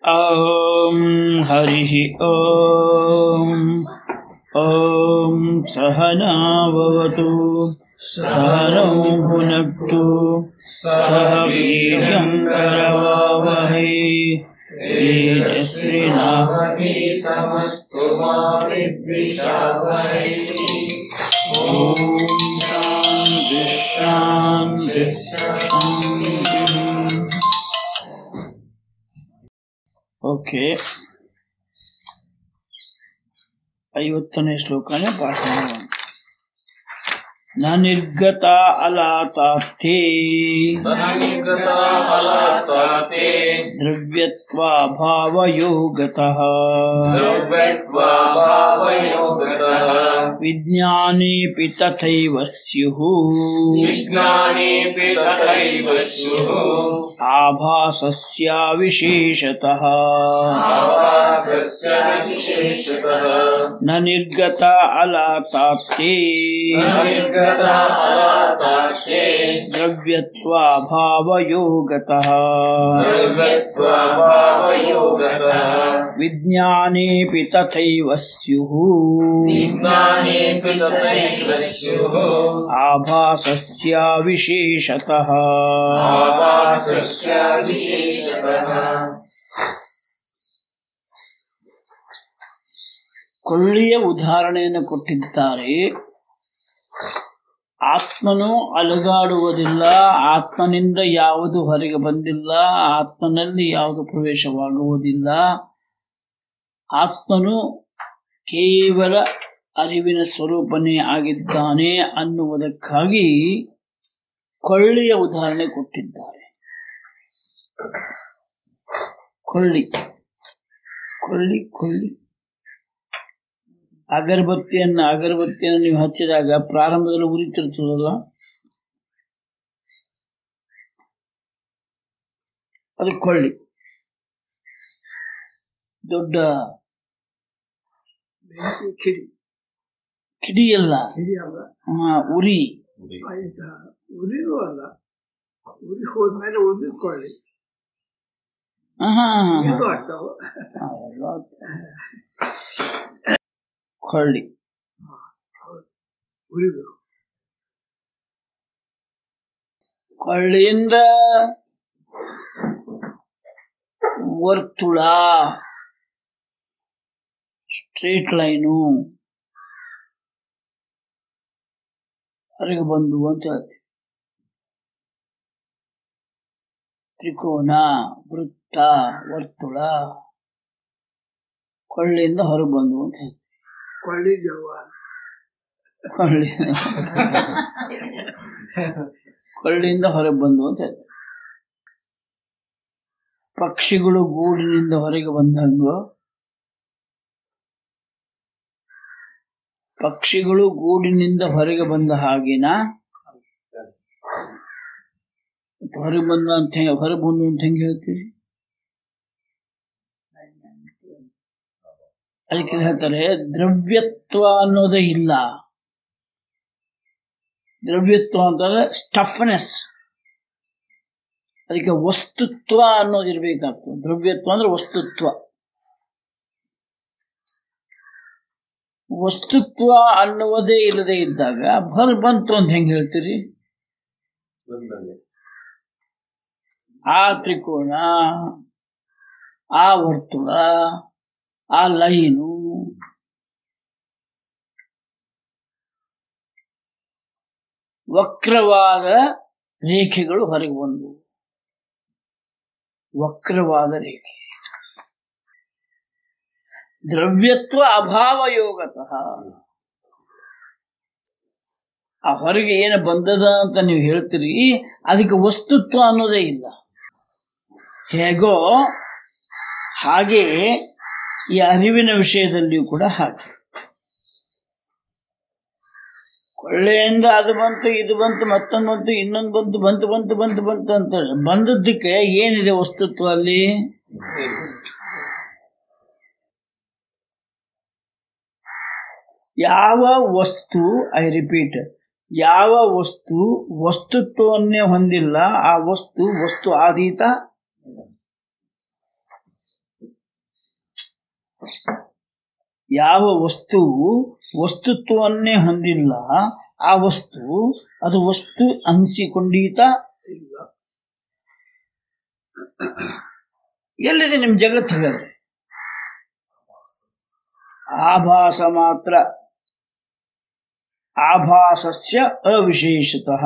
ॐ हरिः ॐ ॐ सहनावतु सहनौ भुनक्तु सह वीर्यं करवावहै तेजस्विना तमस्तु मा विद्विषावहै ॐ शान्ति शान्ति शान्तिः ಓಕೆ ಐವತ್ತನೇ ಶ್ಲೋಕನೇ ಪಾಠ ಮಾಡೋಣ ನ ನಿರ್ಗತ ಅಲಾತಾರ್ಥೇ निर्गता फलाताते ದ್ರವ್ಯತ್ವಾಭಾವಯೋಗತಃ द्रव्यत्वा भावयोगतः ವಿಜ್ಞಾನೇಪಿ ತಥೈವ ಸ್ಯುಃ विज्ञानेऽपि तथैव स्युः ಆಭಾಸಸ್ಯ ವಿಶೇಷತಃ आवासस्य विशेषतः ನ ನಿರ್ಗತ ಅಲಾತಾರ್ಥೇ न निर्गता फलाताते ದ್ರವ್ಯತ್ವಾಭಾವಯೋಗತಃ द्रव्यत्वा भावयोगतः ವಿಜ್ಞಾನೇಪಿ ತಥೈವ ಸ್ಯುಃ विज्ञानेऽपि तथैव स्युः ಆಭಾಸಸ್ಯ ವಿಶೇಷತಃ आवासस्य विशेषतः ಕೊಳ್ಳಿಯ ಉದಾಹರಣೆಯನ್ನು ಕೊಟ್ಟಿದ್ದಾರೆ ಆತ್ಮನು ಅಲುಗಾಡುವುದಿಲ್ಲ ಆತ್ಮನಿಂದ ಯಾವುದು ಹೊರಗೆ ಬಂದಿಲ್ಲ ಆತ್ಮನಲ್ಲಿ ಯಾವುದು ಪ್ರವೇಶವಾಗುವುದಿಲ್ಲ ಆತ್ಮನು ಕೇವಲ ಅರಿವಿನ ಸ್ವರೂಪನೇ ಆಗಿದ್ದಾನೆ ಅನ್ನುವುದಕ್ಕಾಗಿ ಕೊಳ್ಳಿಯ ಉದಾಹರಣೆ ಕೊಟ್ಟಿದ್ದಾರೆ ಕೊಳ್ಳಿ ಕೊಳ್ಳಿ ಕೊಳ್ಳಿ ಅಗರಬತ್ತಿಯನ್ನ ಅಗರಬತ್ತಿಯನ್ನು ನೀವು ಹಚ್ಚಿದಾಗ ಪ್ರಾರಂಭದಲ್ಲಿ ಉರಿತಿರ್ತದಲ್ಲ ಅದು ಕೊಳ್ಳಿ ದೊಡ್ಡ ಬೆಂಕಿ ಕಿಡಿ ಕಿಡಿಯಲ್ಲ ಕಿಡಿ ಅಲ್ಲ ಆ, ಉರಿ ಆಯ್ತಾ ಉರಿಯೂ ಅಲ್ಲ ಉರಿ ಹೋದ್ಮೇಲೆ ಉಳಿದುಕೊಳ್ಳಿ ಆಹಾ, ಏನು ಆಗ್ತಾವ ಆ, ಎಲ್ಲ ಕೊಳ್ಳಿ ಉರಿಬೇಕು ಕೊಳ್ಳಿಯಿಂದ ವರ್ತುಳ ಸ್ಟ್ರೇಟ್ ಲೈನು ಹೊರಗೆ ಬಂದು ಅಂತ ಹೇಳ್ತೀವಿ ತ್ರಿಕೋನ ವೃತ್ತ ವರ್ತುಳ ಕೊಳ್ಳಿಯಿಂದ ಹೊರಗೆ ಬಂದು ಅಂತ ಹೇಳ್ತೀವಿ ಕೊಳ್ಳಿ ಜವ್ವ ಕೊಳ್ಳಿ ಕೊಳ್ಳಿಯಿಂದ ಹೊರಗೆ ಬಂದು ಅಂತ ಹೇಳ್ತೀವಿ ಪಕ್ಷಿಗಳು ಗೂಡಿನಿಂದ ಹೊರಗೆ ಬಂದಂಗೋ ಪಕ್ಷಿಗಳು ಗೂಡಿನಿಂದ ಹೊರಗೆ ಬಂದ ಹಾಗೇನಾ ಮತ್ತೆ ಹೊರಗೆ ಬಂದ ಅಂತ ಹೆಂಗ್- ಹೊರಗೆ ಬಂದು ಅಂತ ಹೆಂಗೆ ಹೇಳ್ತೀರಿ ಅದಕ್ಕೆ ಹೇಳ್ತಾರೆ ದ್ರವ್ಯತ್ವ ಅನ್ನೋದೇ ಇಲ್ಲ ದ್ರವ್ಯತ್ವ ಅಂತಂದ್ರೆ ಸ್ಟಫ್ನೆಸ್ ಅದಕ್ಕೆ ವಸ್ತುತ್ವ ಅನ್ನೋದು ಇರ್ಬೇಕಾಗ್ತದೆ ದ್ರವ್ಯತ್ವ ಅಂದ್ರೆ ವಸ್ತುತ್ವ ವಸ್ತುತ್ವ ಅನ್ನುವುದೇ ಇಲ್ಲದೆ ಇದ್ದಾಗ ಹೊರ ಬಂತು ಅಂತ ಹೆಂಗೆ ಹೇಳ್ತೀರಿ ಆ ತ್ರಿಕೋಣ ಆ ವರ್ತುಳ ಆ ಲೈನು ವಕ್ರವಾದ ರೇಖೆಗಳು ಹೊರಗೆ ಬಂದವು ವಕ್ರವಾದ ರೇಖೆ ದ್ರವ್ಯತ್ವ ಅಭಾವ ಯೋಗತಃ ಆ ಹೊರಗೆ ಏನು ಬಂದದ ಅಂತ ನೀವು ಹೇಳ್ತೀರಿ ಅದಕ್ಕೆ ವಸ್ತುತ್ವ ಅನ್ನೋದೇ ಇಲ್ಲ ಹೇಗೋ ಹಾಗೆ ಈ ಅರಿವಿನ ವಿಷಯದಲ್ಲಿಯೂ ಕೂಡ ಹಾಗೆ ಕೊಳ್ಳೆಯಿಂದ ಅದು ಬಂತು ಇದು ಬಂತು ಮತ್ತೊಂದು ಬಂತು ಇನ್ನೊಂದು ಬಂತು ಬಂತು ಬಂತು ಬಂತು ಬಂತು ಅಂತ ಬಂದದ್ದಕ್ಕೆ ಏನಿದೆ ವಸ್ತುತ್ವ ಅಲ್ಲಿ ಯಾವ ವಸ್ತು ಐ ರಿಪೀಟ್ ಯಾವ ವಸ್ತು ವಸ್ತುತ್ವವನ್ನೇ ಹೊಂದಿಲ್ಲ ಆ ವಸ್ತು ವಸ್ತು ಆದೀತ ಯಾವ ವಸ್ತು ವಸ್ತುತ್ವವನ್ನೇ ಹೊಂದಿಲ್ಲ ಆ ವಸ್ತು ಅದು ವಸ್ತು ಅನಿಸಿಕೊಂಡೀತ ಇಲ್ಲ ಎಲ್ಲಿದೆ ನಿಮ್ ಜಗತ್ತು ಹಾಗಾದ್ರೆ ಆಭಾಸ ಮಾತ್ರ ಆಭಾಸಸ್ಯ ಅವಿಶೇಷತಃ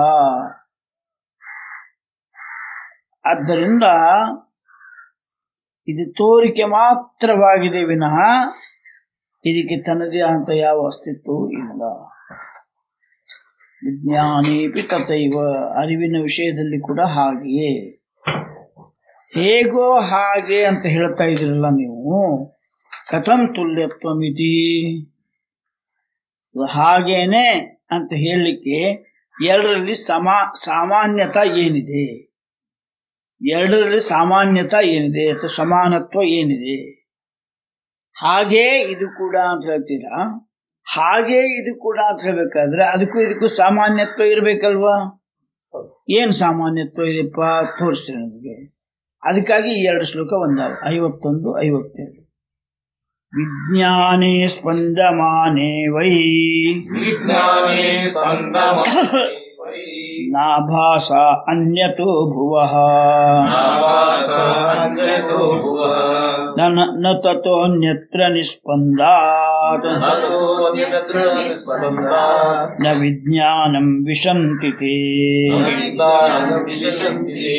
ಆದ್ದರಿಂದ ಇದು ತೋರಿಕೆ ಮಾತ್ರವಾಗಿದೆ ವಿನಃ ಇದಕ್ಕೆ ತನ್ನದೇ ಅಂತ ಯಾವ ಅಸ್ತಿತ್ವವೂ ಇಲ್ಲ ವಿಜ್ಞಾನೇಪಿ ತಥೈವ ಅರಿವಿನ ವಿಷಯದಲ್ಲಿ ಕೂಡ ಹಾಗೆಯೇ ಹೇಗೋ ಹಾಗೆ ಅಂತ ಹೇಳ್ತಾ ಇದ್ದೀರಲ್ಲ ನೀವು ಕಥಂ ತುಲ್ಯತ್ವಮಿತಿ ಇದು ಹಾಗೇನೆ ಅಂತ ಹೇಳಲಿಕ್ಕೆ ಎರಡರಲ್ಲಿ ಸಮಾ ಸಾಮಾನ್ಯತಾ ಏನಿದೆ ಎರಡರಲ್ಲಿ ಸಾಮಾನ್ಯತಾ ಏನಿದೆ ಅಥವಾ ಸಮಾನತ್ವ ಏನಿದೆ ಹಾಗೇ ಇದು ಕೂಡ ಅಂತ ಹೇಳ್ತೀರಾ ಹಾಗೇ ಇದು ಕೂಡ ಅಂತ ಹೇಳ್ಬೇಕಾದ್ರೆ ಅದಕ್ಕೂ ಇದಕ್ಕೂ ಸಾಮಾನ್ಯತ್ವ ಇರ್ಬೇಕಲ್ವಾ ಏನ್ ಸಾಮಾನ್ಯತ್ವ ಇದೆಪ್ಪ ತೋರಿಸ್ರಿ ನನಗೆ ಅದಕ್ಕಾಗಿ ಈ ಎರಡು ಶ್ಲೋಕ ಒಂದಾವ ಐವತ್ತೊಂದು ಐವತ್ತೆರಡು ವಿಜ್ಞಾನೇ ಸ್ಪಂದಮಾನೇ ವೈ ವಿಜ್ಞಾನೇ ಸ್ಪಂದಮಾನೆ ವೈ ನಾಭಾಸ ಅನ್ಯತೋ ಭುವಃ ನಾವಾಸ ಅನ್ಯತೋ ಭುವಃ ನ ನ ತತೋನ್ಯತ್ರ ನಿಸ್ಪಂದಾತ್ ಅತೋ ನಿತತ್ರ ಸ್ಪಂದಾತ್ ನ ವಿಜ್ಞಾನಂ ವಿಶಂತಿ ತೇ. ವಿಜ್ಞಾನಂ ವಿಶಂತಿ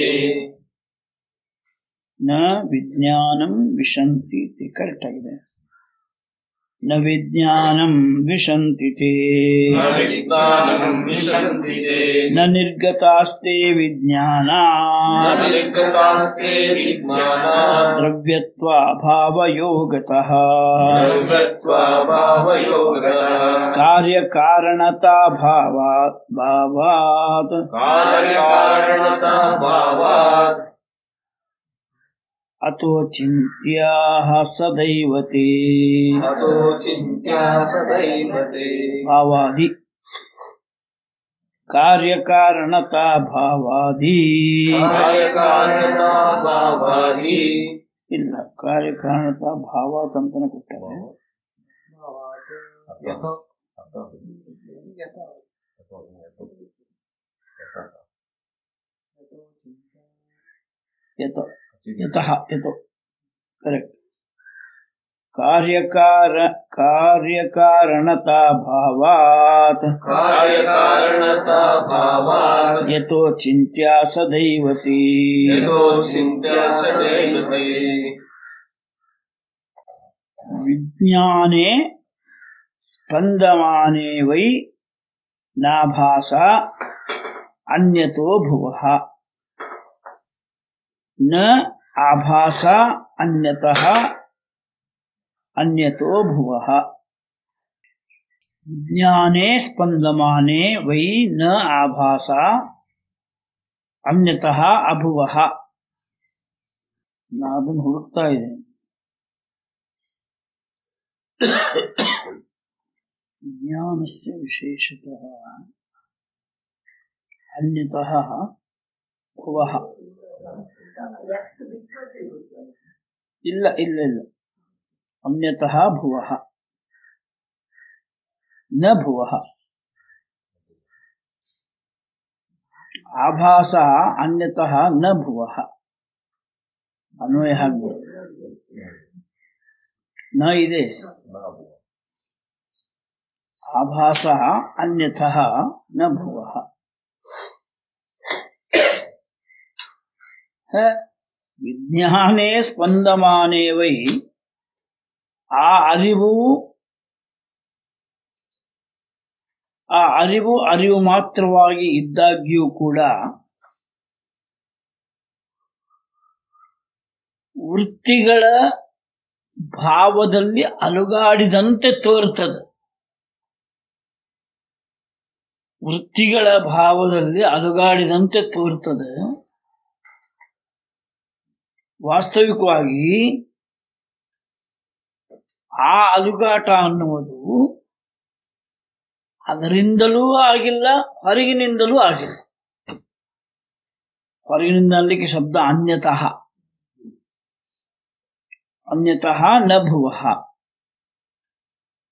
ನ ವಿಜ್ಞಾನಂ ವಿಶಂತಿ ಕರೆಕ್ಟ್ ಆಗಿದೆ ನ ವಿಜ್ಞಾನಂ ವಿಶಂತಿ ತೇ. ನ ವಿಜ್ಞಾನಂ ವಿಶಂತಿ ನ ನಿರ್ಗತಾಸ್ತೆ ವಿಜ್ಞಾನ ನಿರ್ಗತಾಸ್ತೆ ವಿಜ್ಞಾನ ದ್ರವ್ಯತ್ವಾಭಾವಯೋಗತಃ ಸರ್ವತ್ವಾಭಾವಯೋಗಃ ಕಾರ್ಯಕಾರಣತಾ ಭಾವಾತ್ ಭಾವಾತ್ ಕಾರ್ಯಕಾರಣತಾ ಭಾವಾತ್ ಅತೋ ಚಿಂತ್ಯಾ ಸದೈವತೆ ಅತೋ ಚಿಂತ್ಯಾ ಸದೈವತೆ ಭಾವಾದಿ ಕಾರ್ಯಕಾರಣತಾ ಭಾವಾದಿ ಕಾರ್ಯಕಾರಣತಾ ಭಾವಾದಿ ಇಲ್ಲ ಕಾರ್ಯಕಾರಣತಾ ಭಾವಾತ್ ಅಂತಾನೆ ಕೊಟ್ಟಾರೆ ಯತ ಯತಃ ಯತೋ ಕರೆಕ್ಟ್ ಕಾರ್ಯಕಾರ ಕಾರ್ಯಕಾರಣತಾ ಭಾವಾತ್ ಕಾರ್ಯಕಾರಣತಾ ಭಾವಾತ್ ಯತೋ ಚಿಂತ್ಯಾ ಸದೈವತಿ ಯತೋ ಚಿಂತ್ಯಾ ಸದೈವತೆ ವಿಜ್ಞಾನೆ ಸ್ಪಂದಮಾನೆ ವೈ ನಾಭಾಸ ಅನ್ಯತೋ ಭುವಃ ನ ಆಭಾಸ ಅನ್ಯತಃ ಅನ್ಯತೋ ಭುವಃ ವಿಜ್ಞಾನೆ ಸ್ಪಂದಮಾನೆ ವೈ ನ ಆಭಾಸ ಅನ್ಯತಃ ಅಭುವಃ ನಾ ಅದನ್ನು ಹುಡುಕ್ತಾ ಇದ್ದೇನೆ ವಿಜ್ಞಾನಸ್ಯ ವಿಶೇಷತಃ ಅನ್ಯತಃ ಭುವಃ ಇಲ್ಲ ಇಲ್ಲ ಇಲ್ಲ ಅನ್ಯತಃ ಭುವಃ ನ ಭುವಃ ಆಭಾಸ ಅನ್ಯತಃ ನ ಭುವಃ ಅನ್ವಯ ಹಾಗೆ ನ ಇದೆ ಆಭಾಸ ಅನ್ಯತಃ ನ ಭುವಃ ಹ, ವಿಜ್ಞಾನೇ ಸ್ಪಂದಮಾನೇ ವೈ ಆ ಅರಿವು ಆ ಅರಿವು ಅರಿವು ಮಾತ್ರವಾಗಿ ಇದ್ದಾಗ್ಯೂ ಕೂಡ ವೃತ್ತಿಗಳ ಭಾವದಲ್ಲಿ ಅಲುಗಾಡಿದಂತೆ ತೋರ್ತದೆ ವೃತ್ತಿಗಳ ಭಾವದಲ್ಲಿ ಅಲುಗಾಡಿದಂತೆ ತೋರ್ತದೆ ವಾಸ್ತವಿಕವಾಗಿ ಆ ಅಲುಗಾಟ ಅನ್ನುವುದು ಅದರಿಂದಲೂ ಆಗಿಲ್ಲ ಹೊರಗಿನಿಂದಲೂ ಆಗಿಲ್ಲ ಹೊರಗಿನಿಂದ ಅನ್ಲಿಕ್ಕೆ ಶಬ್ದ ಅನ್ಯತಃ ಅನ್ಯತಃ ನ ಭುವಃ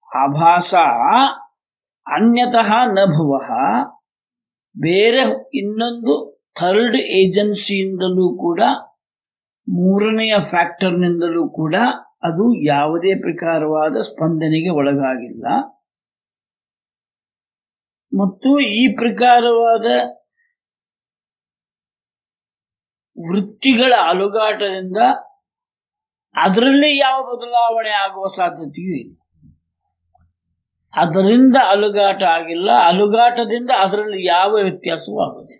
ಆಭಾಸ ಅನ್ಯತಃ ನ ಭುವ ಬೇರೆ ಇನ್ನೊಂದು ಥರ್ಡ್ ಏಜೆನ್ಸಿಯಿಂದಲೂ ಕೂಡ ಮೂರನೆಯ ಫ್ಯಾಕ್ಟರ್ನಿಂದಲೂ ಕೂಡ ಅದು ಯಾವುದೇ ಪ್ರಕಾರವಾದ ಸ್ಪಂದನೆಗೆ ಒಳಗಾಗಿಲ್ಲ ಮತ್ತು ಈ ಪ್ರಕಾರವಾದ ವೃತ್ತಿಗಳ ಅಲುಗಾಟದಿಂದ ಅದರಲ್ಲಿ ಯಾವ ಬದಲಾವಣೆ ಆಗುವ ಸಾಧ್ಯತೆಯೂ ಇಲ್ಲ ಅದರಿಂದ ಅಲುಗಾಟ ಆಗಿಲ್ಲ ಅಲುಗಾಟದಿಂದ ಅದರಲ್ಲಿ ಯಾವ ವ್ಯತ್ಯಾಸವೂ ಆಗುವುದಿಲ್ಲ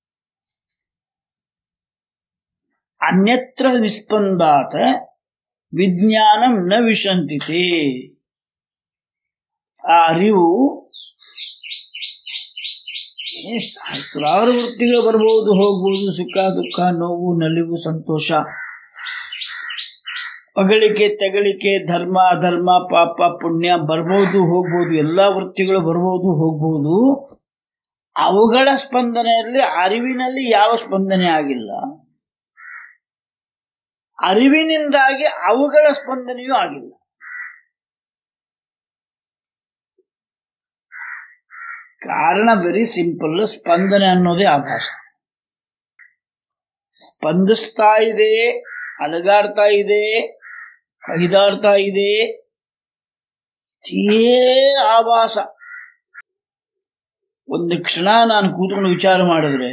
ಅನ್ಯತ್ರ ನಿಸ್ಪಂದಾತ ವಿಜ್ಞಾನಂ ನ ವಿಶಂತಿತೆ ಆ ಅರಿವು ಏ ಸಹಸ್ರಾರು ವೃತ್ತಿಗಳು ಬರ್ಬೋದು ಹೋಗ್ಬೋದು ಸುಖ ದುಃಖ ನೋವು ನಲಿವು ಸಂತೋಷ ಹೊಗಳಿಕೆ ತೆಗಳಿಕೆ ಧರ್ಮ ಅಧರ್ಮ ಪಾಪ ಪುಣ್ಯ ಬರ್ಬೋದು ಹೋಗ್ಬೋದು ಎಲ್ಲಾ ವೃತ್ತಿಗಳು ಬರ್ಬೋದು ಹೋಗ್ಬೋದು ಅವುಗಳ ಸ್ಪಂದನೆಯಲ್ಲಿ ಅರಿವಿನಲ್ಲಿ ಯಾವ ಸ್ಪಂದನೆ ಆಗಿಲ್ಲ ಅರಿವಿನಿಂದಾಗಿ ಅವುಗಳ ಸ್ಪಂದನೆಯೂ ಆಗಿಲ್ಲ ಕಾರಣ ವೆರಿ ಸಿಂಪಲ್ ಸ್ಪಂದನೆ ಅನ್ನೋದೇ ಆಭಾಸ ಸ್ಪಂದಿಸ್ತಾ ಇದೆ ಅಲಗಾಡ್ತಾ ಇದೆ ಹೈದಾಡ್ತಾ ಇದೆ ಇದೇ ಆಭಾಸ ಒಂದು ಕ್ಷಣ ನಾನು ಕೂತ್ಕೊಂಡು ವಿಚಾರ ಮಾಡಿದ್ರೆ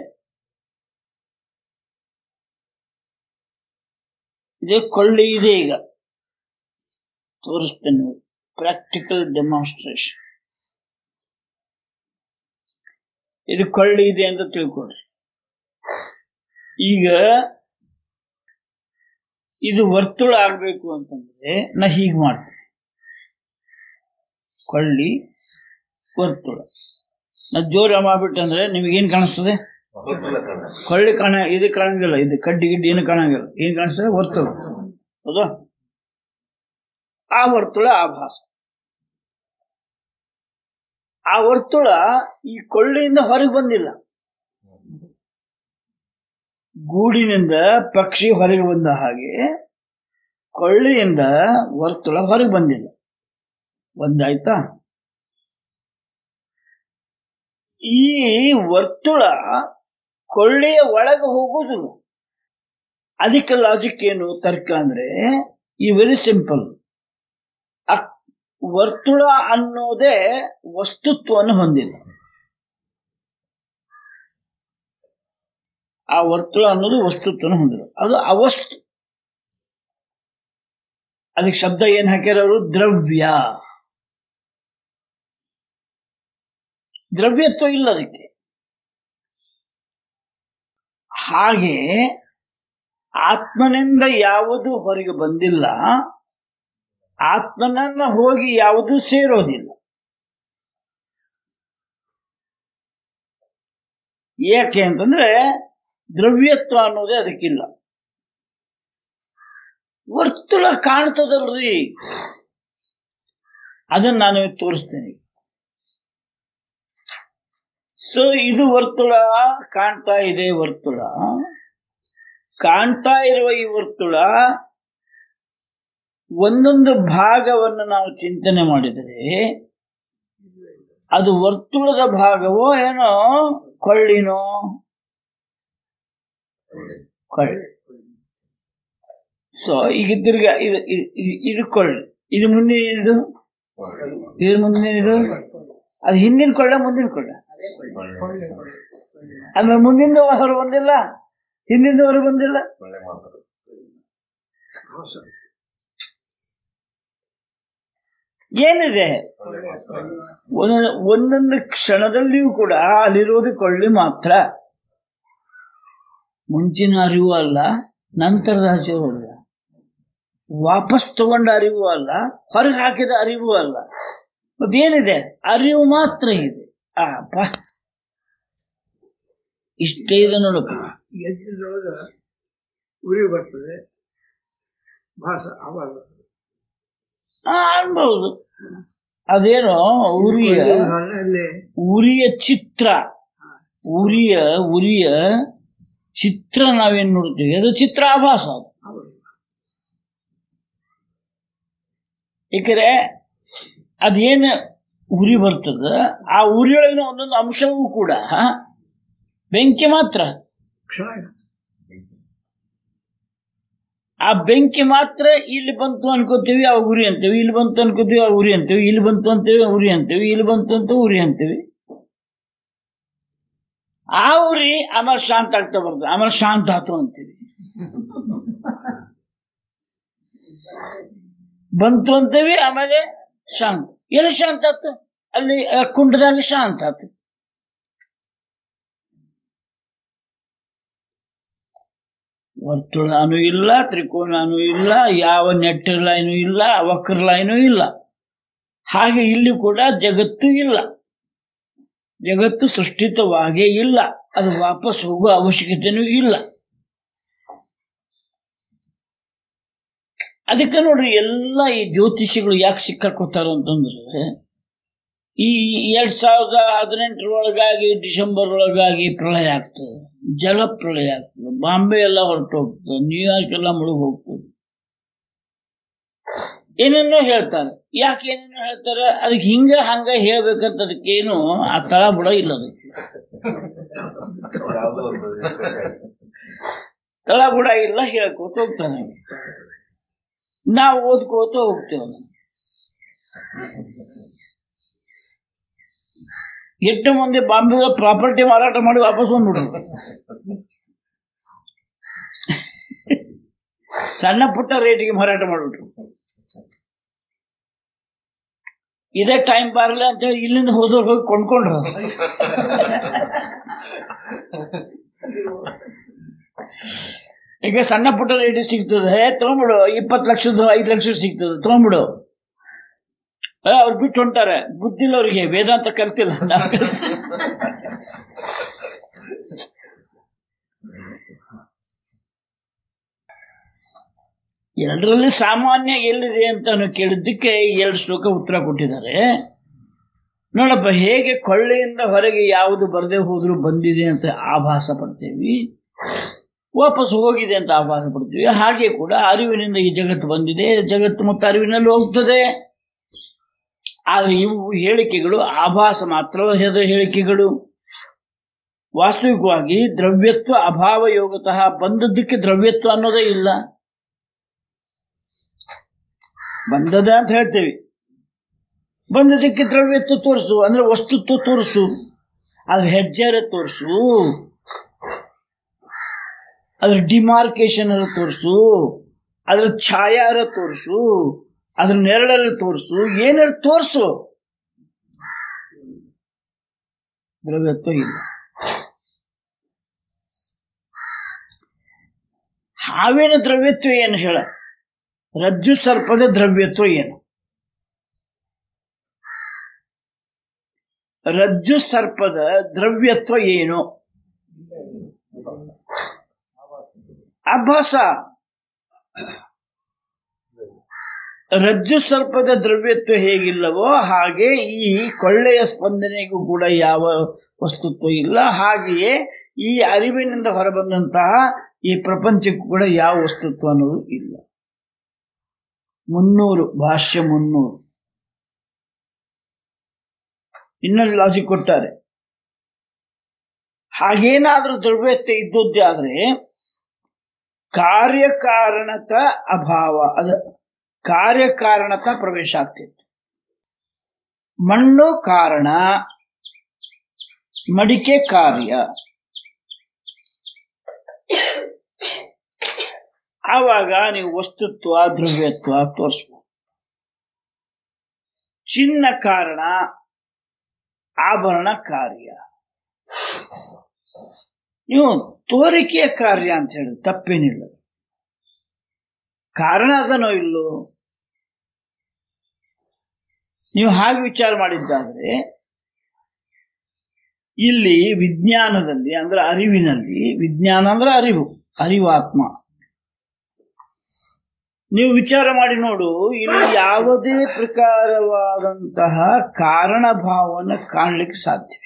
ಇದೇ ಕೊಳ್ಳಿ ಇದೆ ಈಗ ತೋರಿಸ್ತೇನೆ ಪ್ರಾಕ್ಟಿಕಲ್ ಡೆಮಾನ್ಸ್ಟ್ರೇಷನ್ ಇದು ಕೊಳ್ಳಿ ಇದೆ ಅಂತ ತಿಳ್ಕೊಳ್ರಿ ಈಗ ಇದು ವರ್ತುಳ ಆಗ್ಬೇಕು ಅಂತಂದ್ರೆ ನಾ ಹೀಗೆ ಮಾಡ್ತೇನೆ ಕೊಳ್ಳಿ ವರ್ತುಳ ನಾ ಜೋರ ಮಾಡ್ಬಿಟ್ಟಂದ್ರೆ ನಿಮಗೇನ್ ಕಾಣಿಸ್ತದೆ ಕೊಳ್ಳಿ ಕಾಣ ಇದು ಕಾಣಂಗಿಲ್ಲ ಇದು ಕಡ್ಡಿ ಗಿಡ್ಡಿ ಏನು ಕಾಣಂಗಿಲ್ಲ ಏನ್ ಕಾಣಿಸ್ತದೆ ವರ್ತುಳ ಹೌದಾ ಆ ವರ್ತುಳ ಆಭಾಸ ಆ ವರ್ತುಳ ಈ ಕೊಳ್ಳಿಯಿಂದ ಹೊರಗೆ ಬಂದಿಲ್ಲ ಗೂಡಿನಿಂದ ಪಕ್ಷಿ ಹೊರಗೆ ಬಂದ ಹಾಗೆ ಕೊಳ್ಳಿಯಿಂದ ವರ್ತುಳ ಹೊರಗೆ ಬಂದಿಲ್ಲ ಒಂದಾಯ್ತಾ ಈ ವರ್ತುಳ ಕೊಳ್ಳಿಯ ಒಳಗೆ ಹೋಗುವುದಿಲ್ಲ ಅದಕ್ಕೆ ಲಾಜಿಕ್ ಏನು ತರ್ಕ ಅಂದ್ರೆ ಈ ವೆರಿ ಸಿಂಪಲ್ ವರ್ತುಳ ಅನ್ನೋದೇ ವಸ್ತುತ್ವವನ್ನು ಹೊಂದಿಲ್ಲ ಆ ವರ್ತುಳ ಅನ್ನೋದು ವಸ್ತುತ್ವನ ಹೊಂದಿಲ್ಲ ಅದು ಅವಸ್ತು ಅದಕ್ಕೆ ಶಬ್ದ ಏನ್ ಹಾಕ್ಯಾರ ಅವರು ದ್ರವ್ಯ ದ್ರವ್ಯತ್ವ ಇಲ್ಲ ಅದಕ್ಕೆ ಹಾಗೆ ಆತ್ಮನಿಂದ ಯಾವುದು ಹೊರಗೆ ಬಂದಿಲ್ಲ ಆತ್ಮನನ್ನ ಹೋಗಿ ಯಾವುದು ಸೇರೋದಿಲ್ಲ ಏಕೆ ಅಂತಂದ್ರೆ ದ್ರವ್ಯತ್ವ ಅನ್ನೋದೇ ಅದಕ್ಕಿಲ್ಲ ವರ್ತುಳ ಕಾಣ್ತದಲ್ರಿ ಅದನ್ನ ನಾನು ಇವತ್ತು ತೋರಿಸ್ತೇನೆ ಸೊ ಇದು ವರ್ತುಳ ಕಾಣ್ತಾ ಇದೆ ವರ್ತುಳ ಕಾಣ್ತಾ ಇರುವ ಈ ವರ್ತುಳ ಒಂದೊಂದು ಭಾಗವನ್ನು ನಾವು ಚಿಂತನೆ ಮಾಡಿದರೆ ಅದು ವರ್ತುಳದ ಭಾಗವೋ ಏನೋ ಕೊಳ್ಳಿನೋ ಕೊಳ್ಳಿ ಸೊ ಈಗ ತಿರ್ಗಾ ಇದು ಇದು- ಇದು- ಇದು ಕೊಳ್ಳಿ ಇದು ಮುಂದಿನ ಇದು ಇದು ಮುಂದಿನ ಇದು ಅದು ಹಿಂದಿನ ಕೊಳ್ಳ ಮುಂದಿನ ಕೊಳ್ಳ ಅಂದ್ರೆ ಮುಂದಿಂದ ಹೊರ ಬಂದಿಲ್ಲ ಹಿಂದಿಂದ ಹೊರ ಬಂದಿಲ್ಲ ಏನಿದೆ ಒಂದೊಂದು ಒಂದೊಂದು ಕ್ಷಣದಲ್ಲಿಯೂ ಕೂಡ ಅಲ್ಲಿರೋದು ಕೊಳ್ಳಿ ಮಾತ್ರ ಮುಂಚಿನ ಅರಿವು ಅಲ್ಲ ನಂತರದ ಅರಿವು ಅಲ್ಲ ವಾಪಸ್ ತಗೊಂಡ ಅರಿವು ಅಲ್ಲ ಹೊರಗೆ ಹಾಕಿದ ಅರಿವು ಅಲ್ಲ ಮತ್ತೇನಿದೆ ಅರಿವು ಮಾತ್ರ ಇದೆ ಆ ಪ ಇಷ್ಟೇ ಇದೆ ನೋಡಪ್ಪ ಯಜ್ಞದೊಳಗ ಉರಿ ಬರ್ತದೆ ಭಾಸ ಆವಾಗ ಆ, ಅನ್ಬಹುದು ಅದೇನೋ ಉರಿಯ ಉದಾಹರಣೆಯಲ್ಲಿ ಉರಿಯ ಚಿತ್ರ ಉರಿಯ ಉರಿಯ ಚಿತ್ರ ನಾವೇನ್ ನೋಡ್ತೀವಿ ಅದು ಚಿತ್ರಾಭಾಸ ಅದು ಆವಾಗ ಏಕೆಂದ್ರೆ ಅದೇನು ಉರಿ ಬರ್ತದ ಆ ಉರಿಯೊಳಗಿನ ಒಂದೊಂದು ಅಂಶವೂ ಕೂಡ ಬೆಂಕಿ ಮಾತ್ರ ಕ್ಷಣ ಆ ಬೆಂಕಿ ಮಾತ್ರ ಇಲ್ಲಿ ಬಂತು ಅನ್ಕೋತೀವಿ ಆ ಉರಿ ಅಂತೀವಿ ಇಲ್ಲಿ ಬಂತು ಅನ್ಕೋತೀವಿ ಆ ಉರಿ ಅಂತೀವಿ ಇಲ್ಲಿ ಬಂತು ಅಂತೀವಿ ಉರಿ ಅಂತೀವಿ ಇಲ್ಲಿ ಬಂತು ಅಂತ ಉರಿ ಅಂತೀವಿ ಆ ಉರಿ ಆಮೇಲೆ ಶಾಂತ ಆಗ್ತಾ ಬರ್ತದೆ ಆಮೇಲೆ ಶಾಂತ ಆತು ಅಂತೀವಿ ಬಂತು ಅಂತೀವಿ ಆಮೇಲೆ ಶಾಂತ ಎಲ್ಲಿ ಶಾಂತ ಆತು ಅಲ್ಲಿ ಆ ಕುಂಡದಲ್ಲಿ ಶಾಂತ ಆತು ವರ್ತುಳನೂ ಇಲ್ಲ ತ್ರಿಕೋನನೂ ಇಲ್ಲ ಯಾವ ನೆಟ್ಟರ್ ಲೈನು ಇಲ್ಲ ವಕ್ರ ಲೈನು ಇಲ್ಲ ಹಾಗೆ ಇಲ್ಲಿ ಕೂಡ ಜಗತ್ತು ಇಲ್ಲ ಜಗತ್ತು ಸೃಷ್ಟಿತವಾಗೇ ಇಲ್ಲ ಅದು ವಾಪಸ್ ಹೋಗುವ ಅವಶ್ಯಕತೆನೂ ಇಲ್ಲ ಅದಕ್ಕೆ ನೋಡ್ರಿ ಎಲ್ಲ ಈ ಜ್ಯೋತಿಷಿಗಳು ಯಾಕೆ ಸಿಕ್ಕಾಕೋತಾರ ಅಂತಂದ್ರೆ ಈ ಎರಡ್ ಸಾವಿರದ ಹದಿನೆಂಟರೊಳಗಾಗಿ ಡಿಸೆಂಬರ್ ಒಳಗಾಗಿ ಪ್ರಳಯ ಆಗ್ತದೆ ಜಲ ಪ್ರಳಯ ಆಗ್ತದೆ ಬಾಂಬೆ ಎಲ್ಲ ಹೊರಟು ಹೋಗ್ತದೆ ನ್ಯೂಯಾರ್ಕ್ ಎಲ್ಲ ಮುಳುಗ್ ಹೋಗ್ತದೆ ಏನೇನೋ ಹೇಳ್ತಾರೆ ಯಾಕೆ ಏನೇನೋ ಹೇಳ್ತಾರೆ ಅದಕ್ಕೆ ಹಿಂಗ ಹಂಗ ಹೇಳ್ಬೇಕಂತ ಅದಕ್ಕೇನು ಆ ತಳ ಬುಡ ಇಲ್ಲ ಅದಕ್ಕೆ ಯಾವುದೋ ಒಂದು ತಳ ಬುಡ ಇಲ್ಲ ಹೇಳ್ಕೋತ ಹೋಗ್ತಾನೆ ನಾವು ಓದ್ಕೋತ ಹೋಗ್ತೇವೆ ಎಷ್ಟು ಮಂದಿ ಬಾಂಬೆ ಪ್ರಾಪರ್ಟಿ ಮಾರಾಟ ಮಾಡಿ ವಾಪಸ್ ಬಂದ್ಬಿಟ್ರು ಸಣ್ಣ ಪುಟ್ಟ ರೇಟಿಗೆ ಮಾರಾಟ ಮಾಡಿಬಿಟ್ರು ಇದೇ ಟೈಮ್ ಬರಲ್ಲ ಅಂತೇಳಿ ಇಲ್ಲಿಂದ ಹೋದವ್ರು ಹೋಗಿ ಕೊಂಡ್ಕೊಂಡ್ರು ಈಗ ಸಣ್ಣ ಪುಟ್ಟ ರೇಟ್ ಸಿಗ್ತದೆ ಹೇ ತಗೊಂಬಿಡು ಇಪ್ಪತ್ತು ಲಕ್ಷದ ಐದು ಲಕ್ಷ ಸಿಗ್ತದೆ ತಗೊಂಬಿಡು ಅವ್ರು ಬಿಟ್ಟು ಹೊಂಟಾರೆ ಬುದ್ಧಿಲ್ಲ ಅವ್ರಿಗೆ ವೇದಾಂತ ಕಲ್ತಿಲ್ಲ ನಾವು ಕಲ್ತಿಲ್ಲ. ಎರಡರಲ್ಲಿ ಸಾಮಾನ್ಯ ಎಲ್ಲಿದೆ ಅಂತ ನಾವು ಕೇಳಿದ್ದಕ್ಕೆ ಈ ಎರಡು ಶ್ಲೋಕ ಉತ್ತರ ಕೊಟ್ಟಿದ್ದಾರೆ ನೋಡಪ್ಪ ಹೇಗೆ ಕೊಳ್ಳೆಯಿಂದ ಹೊರಗೆ ಯಾವುದು ಬರದೆ ಹೋದ್ರೂ ಬಂದಿದೆ ಅಂತ ಆಭಾಸ ಪಡ್ತೇವಿ ವಾಪಸ್ ಹೋಗಿದೆ ಅಂತ ಆಭಾಸ ಪಡ್ತೀವಿ ಹಾಗೆ ಕೂಡ ಅರಿವಿನಿಂದ ಈ ಜಗತ್ತು ಬಂದಿದೆ ಜಗತ್ತು ಮತ್ತು ಅರಿವಿನಲ್ಲಿ ಹೋಗ್ತದೆ ಆದರೆ ಇವು ಹೇಳಿಕೆಗಳು ಆಭಾಸ ಮಾತ್ರವಾದ ಹೇಳಿಕೆಗಳು ವಾಸ್ತವಿಕವಾಗಿ ದ್ರವ್ಯತ್ವ ಅಭಾವ ಯೋಗತಃ ಬಂದದ್ದಕ್ಕೆ ದ್ರವ್ಯತ್ವ ಅನ್ನೋದೇ ಇಲ್ಲ ಬಂದದ ಅಂತ ಹೇಳ್ತೇವೆ ಬಂದದಕ್ಕೆ ದ್ರವ್ಯತ್ವ ತೋರಿಸು ಅಂದ್ರೆ ವಸ್ತುತ್ವ ತೋರಿಸು ಅದ್ರ ಹೆಜ್ಜೆರ ತೋರಿಸು ಅದ್ರ ಡಿಮಾರ್ಕೇಶನ್ ತೋರಿಸು ಅದ್ರ ಛಾಯಾರ ತೋರಿಸು ಅದ್ರ ನೆರಳಲ್ಲಿ ತೋರಿಸು ಏನಾರ ತೋರಿಸು ದ್ರವ್ಯತ್ವ ಇಲ್ಲ ಹಾವಿನ ದ್ರವ್ಯತ್ವ ಏನು ಹೇಳ ರಜ್ಜು ಸರ್ಪದ ದ್ರವ್ಯತ್ವ ಏನು ರಜ್ಜು ಸರ್ಪದ ದ್ರವ್ಯತ್ವ ಏನು ಅಭಾಸ ರಜ್ಜು ಸರ್ಪದ ದ್ರವ್ಯತ್ವ ಹೇಗಿಲ್ಲವೋ ಹಾಗೆ ಈ ಕೊಳ್ಳೆಯ ಸ್ಪಂದನೆಗೂ ಕೂಡ ಯಾವ ವಸ್ತುತ್ವ ಇಲ್ಲ ಹಾಗೆಯೇ ಈ ಅರಿವಿನಿಂದ ಹೊರಬಂದಂತಹ ಈ ಪ್ರಪಂಚಕ್ಕೂ ಕೂಡ ಯಾವ ವಸ್ತುತ್ವ ಅನ್ನೋದು ಇಲ್ಲ ಮುನ್ನೂರು ಭಾಷ್ಯ ಮುನ್ನೂರು ಇನ್ನೊಂದು ಲಾಜಿಕ್ ಕೊಟ್ಟಾರೆ ಹಾಗೇನಾದ್ರೂ ದ್ರವ್ಯತೆ ಇದ್ದದ್ದೇ ಆದ್ರೆ ಕಾರ್ಯಕಾರಣತ ಅಭಾವ ಅದ ಕಾರ್ಯಕಾರಣತ ಪ್ರವೇಶ ಆಗ್ತಿತ್ತು ಮಣ್ಣು ಕಾರಣ ಮಡಿಕೆ ಕಾರ್ಯ ಆವಾಗ ನೀವು ವಸ್ತುತ್ವ ದ್ರವ್ಯತ್ವ ತೋರಿಸ್ಬೋದು ಚಿನ್ನ ಕಾರಣ ಆಭರಣ ಕಾರ್ಯ ನೀವು ತೋರಿಕೆಯ ಕಾರ್ಯ ಅಂತ ಹೇಳಿ ತಪ್ಪೇನಿಲ್ಲ ಕಾರಣ ಅದನೋ ಇಲ್ಲೋ ನೀವು ಹಾಗೆ ವಿಚಾರ ಮಾಡಿದ್ದಾದ್ರೆ ಇಲ್ಲಿ ವಿಜ್ಞಾನದಲ್ಲಿ ಅಂದ್ರೆ ಅರಿವಿನಲ್ಲಿ ವಿಜ್ಞಾನ ಅಂದ್ರೆ ಅರಿವು ಅರಿವಾತ್ಮ ನೀವು ವಿಚಾರ ಮಾಡಿ ನೋಡು ಇಲ್ಲಿ ಯಾವುದೇ ಪ್ರಕಾರವಾದಂತಹ ಕಾರಣ ಭಾವನ ಕಾಣಲಿಕ್ಕೆ ಸಾಧ್ಯವಿಲ್ಲ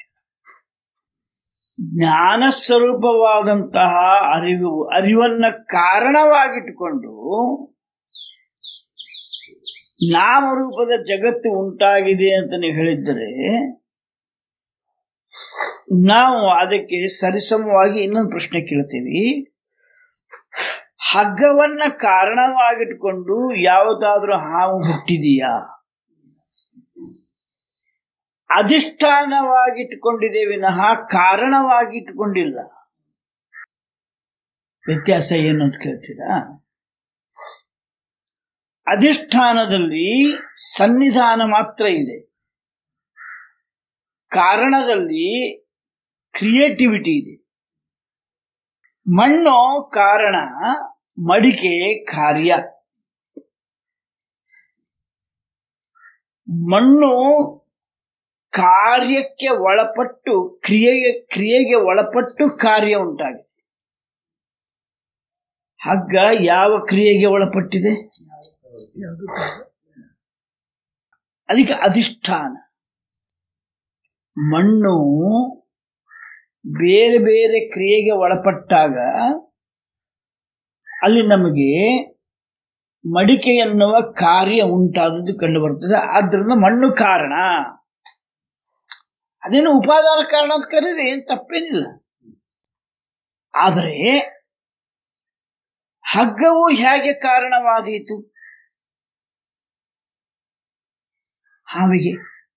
ಜ್ಞಾನ ಸ್ವರೂಪವಾದಂತಹ ಅರಿವು ಅರಿವನ್ನ ಕಾರಣವಾಗಿಟ್ಟುಕೊಂಡು ನಾಮರೂಪದ ಜಗತ್ತು ಉಂಟಾಗಿದೆ ಅಂತ ನೀವು ಹೇಳಿದ್ದರೆ ನಾವು ಅದಕ್ಕೆ ಸರಿಸಮವಾಗಿ ಇನ್ನೊಂದು ಪ್ರಶ್ನೆ ಕೇಳ್ತೀವಿ ಹಗ್ಗವನ್ನ ಕಾರಣವಾಗಿಟ್ಕೊಂಡು ಯಾವುದಾದ್ರೂ ಹಾವು ಹುಟ್ಟಿದೆಯಾ ಅಧಿಷ್ಠಾನವಾಗಿಟ್ಟುಕೊಂಡಿದೆ ವಿನಃ ಕಾರಣವಾಗಿಟ್ಟುಕೊಂಡಿಲ್ಲ ವ್ಯತ್ಯಾಸ ಏನು ಅಂತ ಕೇಳ್ತೀರಾ ಅಧಿಷ್ಠಾನದಲ್ಲಿ ಸನ್ನಿಧಾನ ಮಾತ್ರ ಇದೆ ಕಾರಣದಲ್ಲಿ ಕ್ರಿಯೇಟಿವಿಟಿ ಇದೆ ಮಣ್ಣು ಕಾರಣ ಮಡಿಕೆ ಕಾರ್ಯ ಮಣ್ಣು ಕಾರ್ಯಕ್ಕೆ ಒಳಪಟ್ಟು ಕ್ರಿಯೆಗೆ ಕ್ರಿಯೆಗೆ ಒಳಪಟ್ಟು ಕಾರ್ಯ ಉಂಟಾಗಿದೆ ಹಗ್ಗ ಯಾವ ಕ್ರಿಯೆಗೆ ಒಳಪಟ್ಟಿದೆ ಯಾವುದು ಅದಕ್ಕೆ ಅಧಿಷ್ಠಾನ ಮಣ್ಣು ಬೇರೆ ಬೇರೆ ಕ್ರಿಯೆಗೆ ಒಳಪಟ್ಟಾಗ ಅಲ್ಲಿ ನಮಗೆ ಮಡಿಕೆ ಎನ್ನುವ ಕಾರ್ಯ ಉಂಟಾದದ್ದು ಕಂಡು ಬರ್ತದೆ ಆದ್ದರಿಂದ ಮಣ್ಣು ಕಾರಣ ಅದೇನು ಉಪಾದಾನ ಕಾರಣ ಅಂತ ಕರೀರಿ ಏನ್ ತಪ್ಪೇನಿಲ್ಲ ಆದರೆ ಹಗ್ಗವು ಹೇಗೆ ಕಾರಣವಾದೀತು ಹಾವಿಗೆ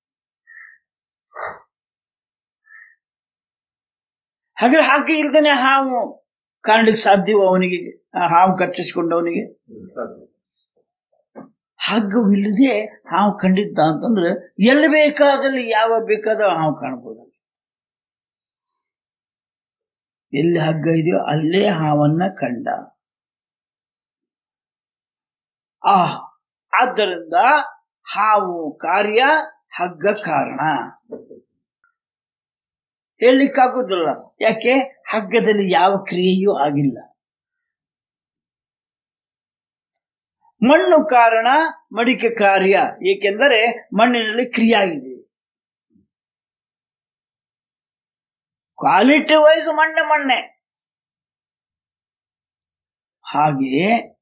ಹಾಗಾದ್ರೆ ಹಗ್ಗ ಇಲ್ದೇನೆ ಹಾವು ಕಾಣ್ಲಿಕ್ಕೆ ಸಾಧ್ಯವೋ ಅವನಿಗೆ ಆ ಹಾವು ಕಚ್ಚಿಸಿಕೊಂಡವನಿಗೆ ಹಗ್ಗವಿಲ್ಲದೆ ಹಾವು ಕಂಡಿದ್ದ ಅಂತಂದ್ರೆ ಎಲ್ಲಿ ಬೇಕಾದಲ್ಲಿ ಯಾವ ಬೇಕಾದ ಹಾವು ಕಾಣ್ಬೋದು ಎಲ್ಲಿ ಹಗ್ಗ ಇದೆಯೋ ಅಲ್ಲೇ ಹಾವನ್ನ ಕಂಡ ಆ ಆದ್ದರಿಂದ ಹಾವು ಕಾರ್ಯ ಹಗ್ಗ ಕಾರಣ ಹೇಳಲಿಕ್ಕಾಗುದಿಲ್ಲ ಯಾಕೆ ಹಗ್ಗದಲ್ಲಿ ಯಾವ ಕ್ರಿಯೆಯೂ ಆಗಿಲ್ಲ ಮಣ್ಣು ಕಾರಣ ಮಡಿಕೆ ಕಾರ್ಯ ಏಕೆಂದರೆ ಮಣ್ಣಿನಲ್ಲಿ ಕ್ರಿಯೆ ಆಗಿದೆ ಕ್ವಾಲಿಟಿ ವೈಸ್ ಮಣ್ಣೆ ಮಣ್ಣೆ ಹಾಗೆ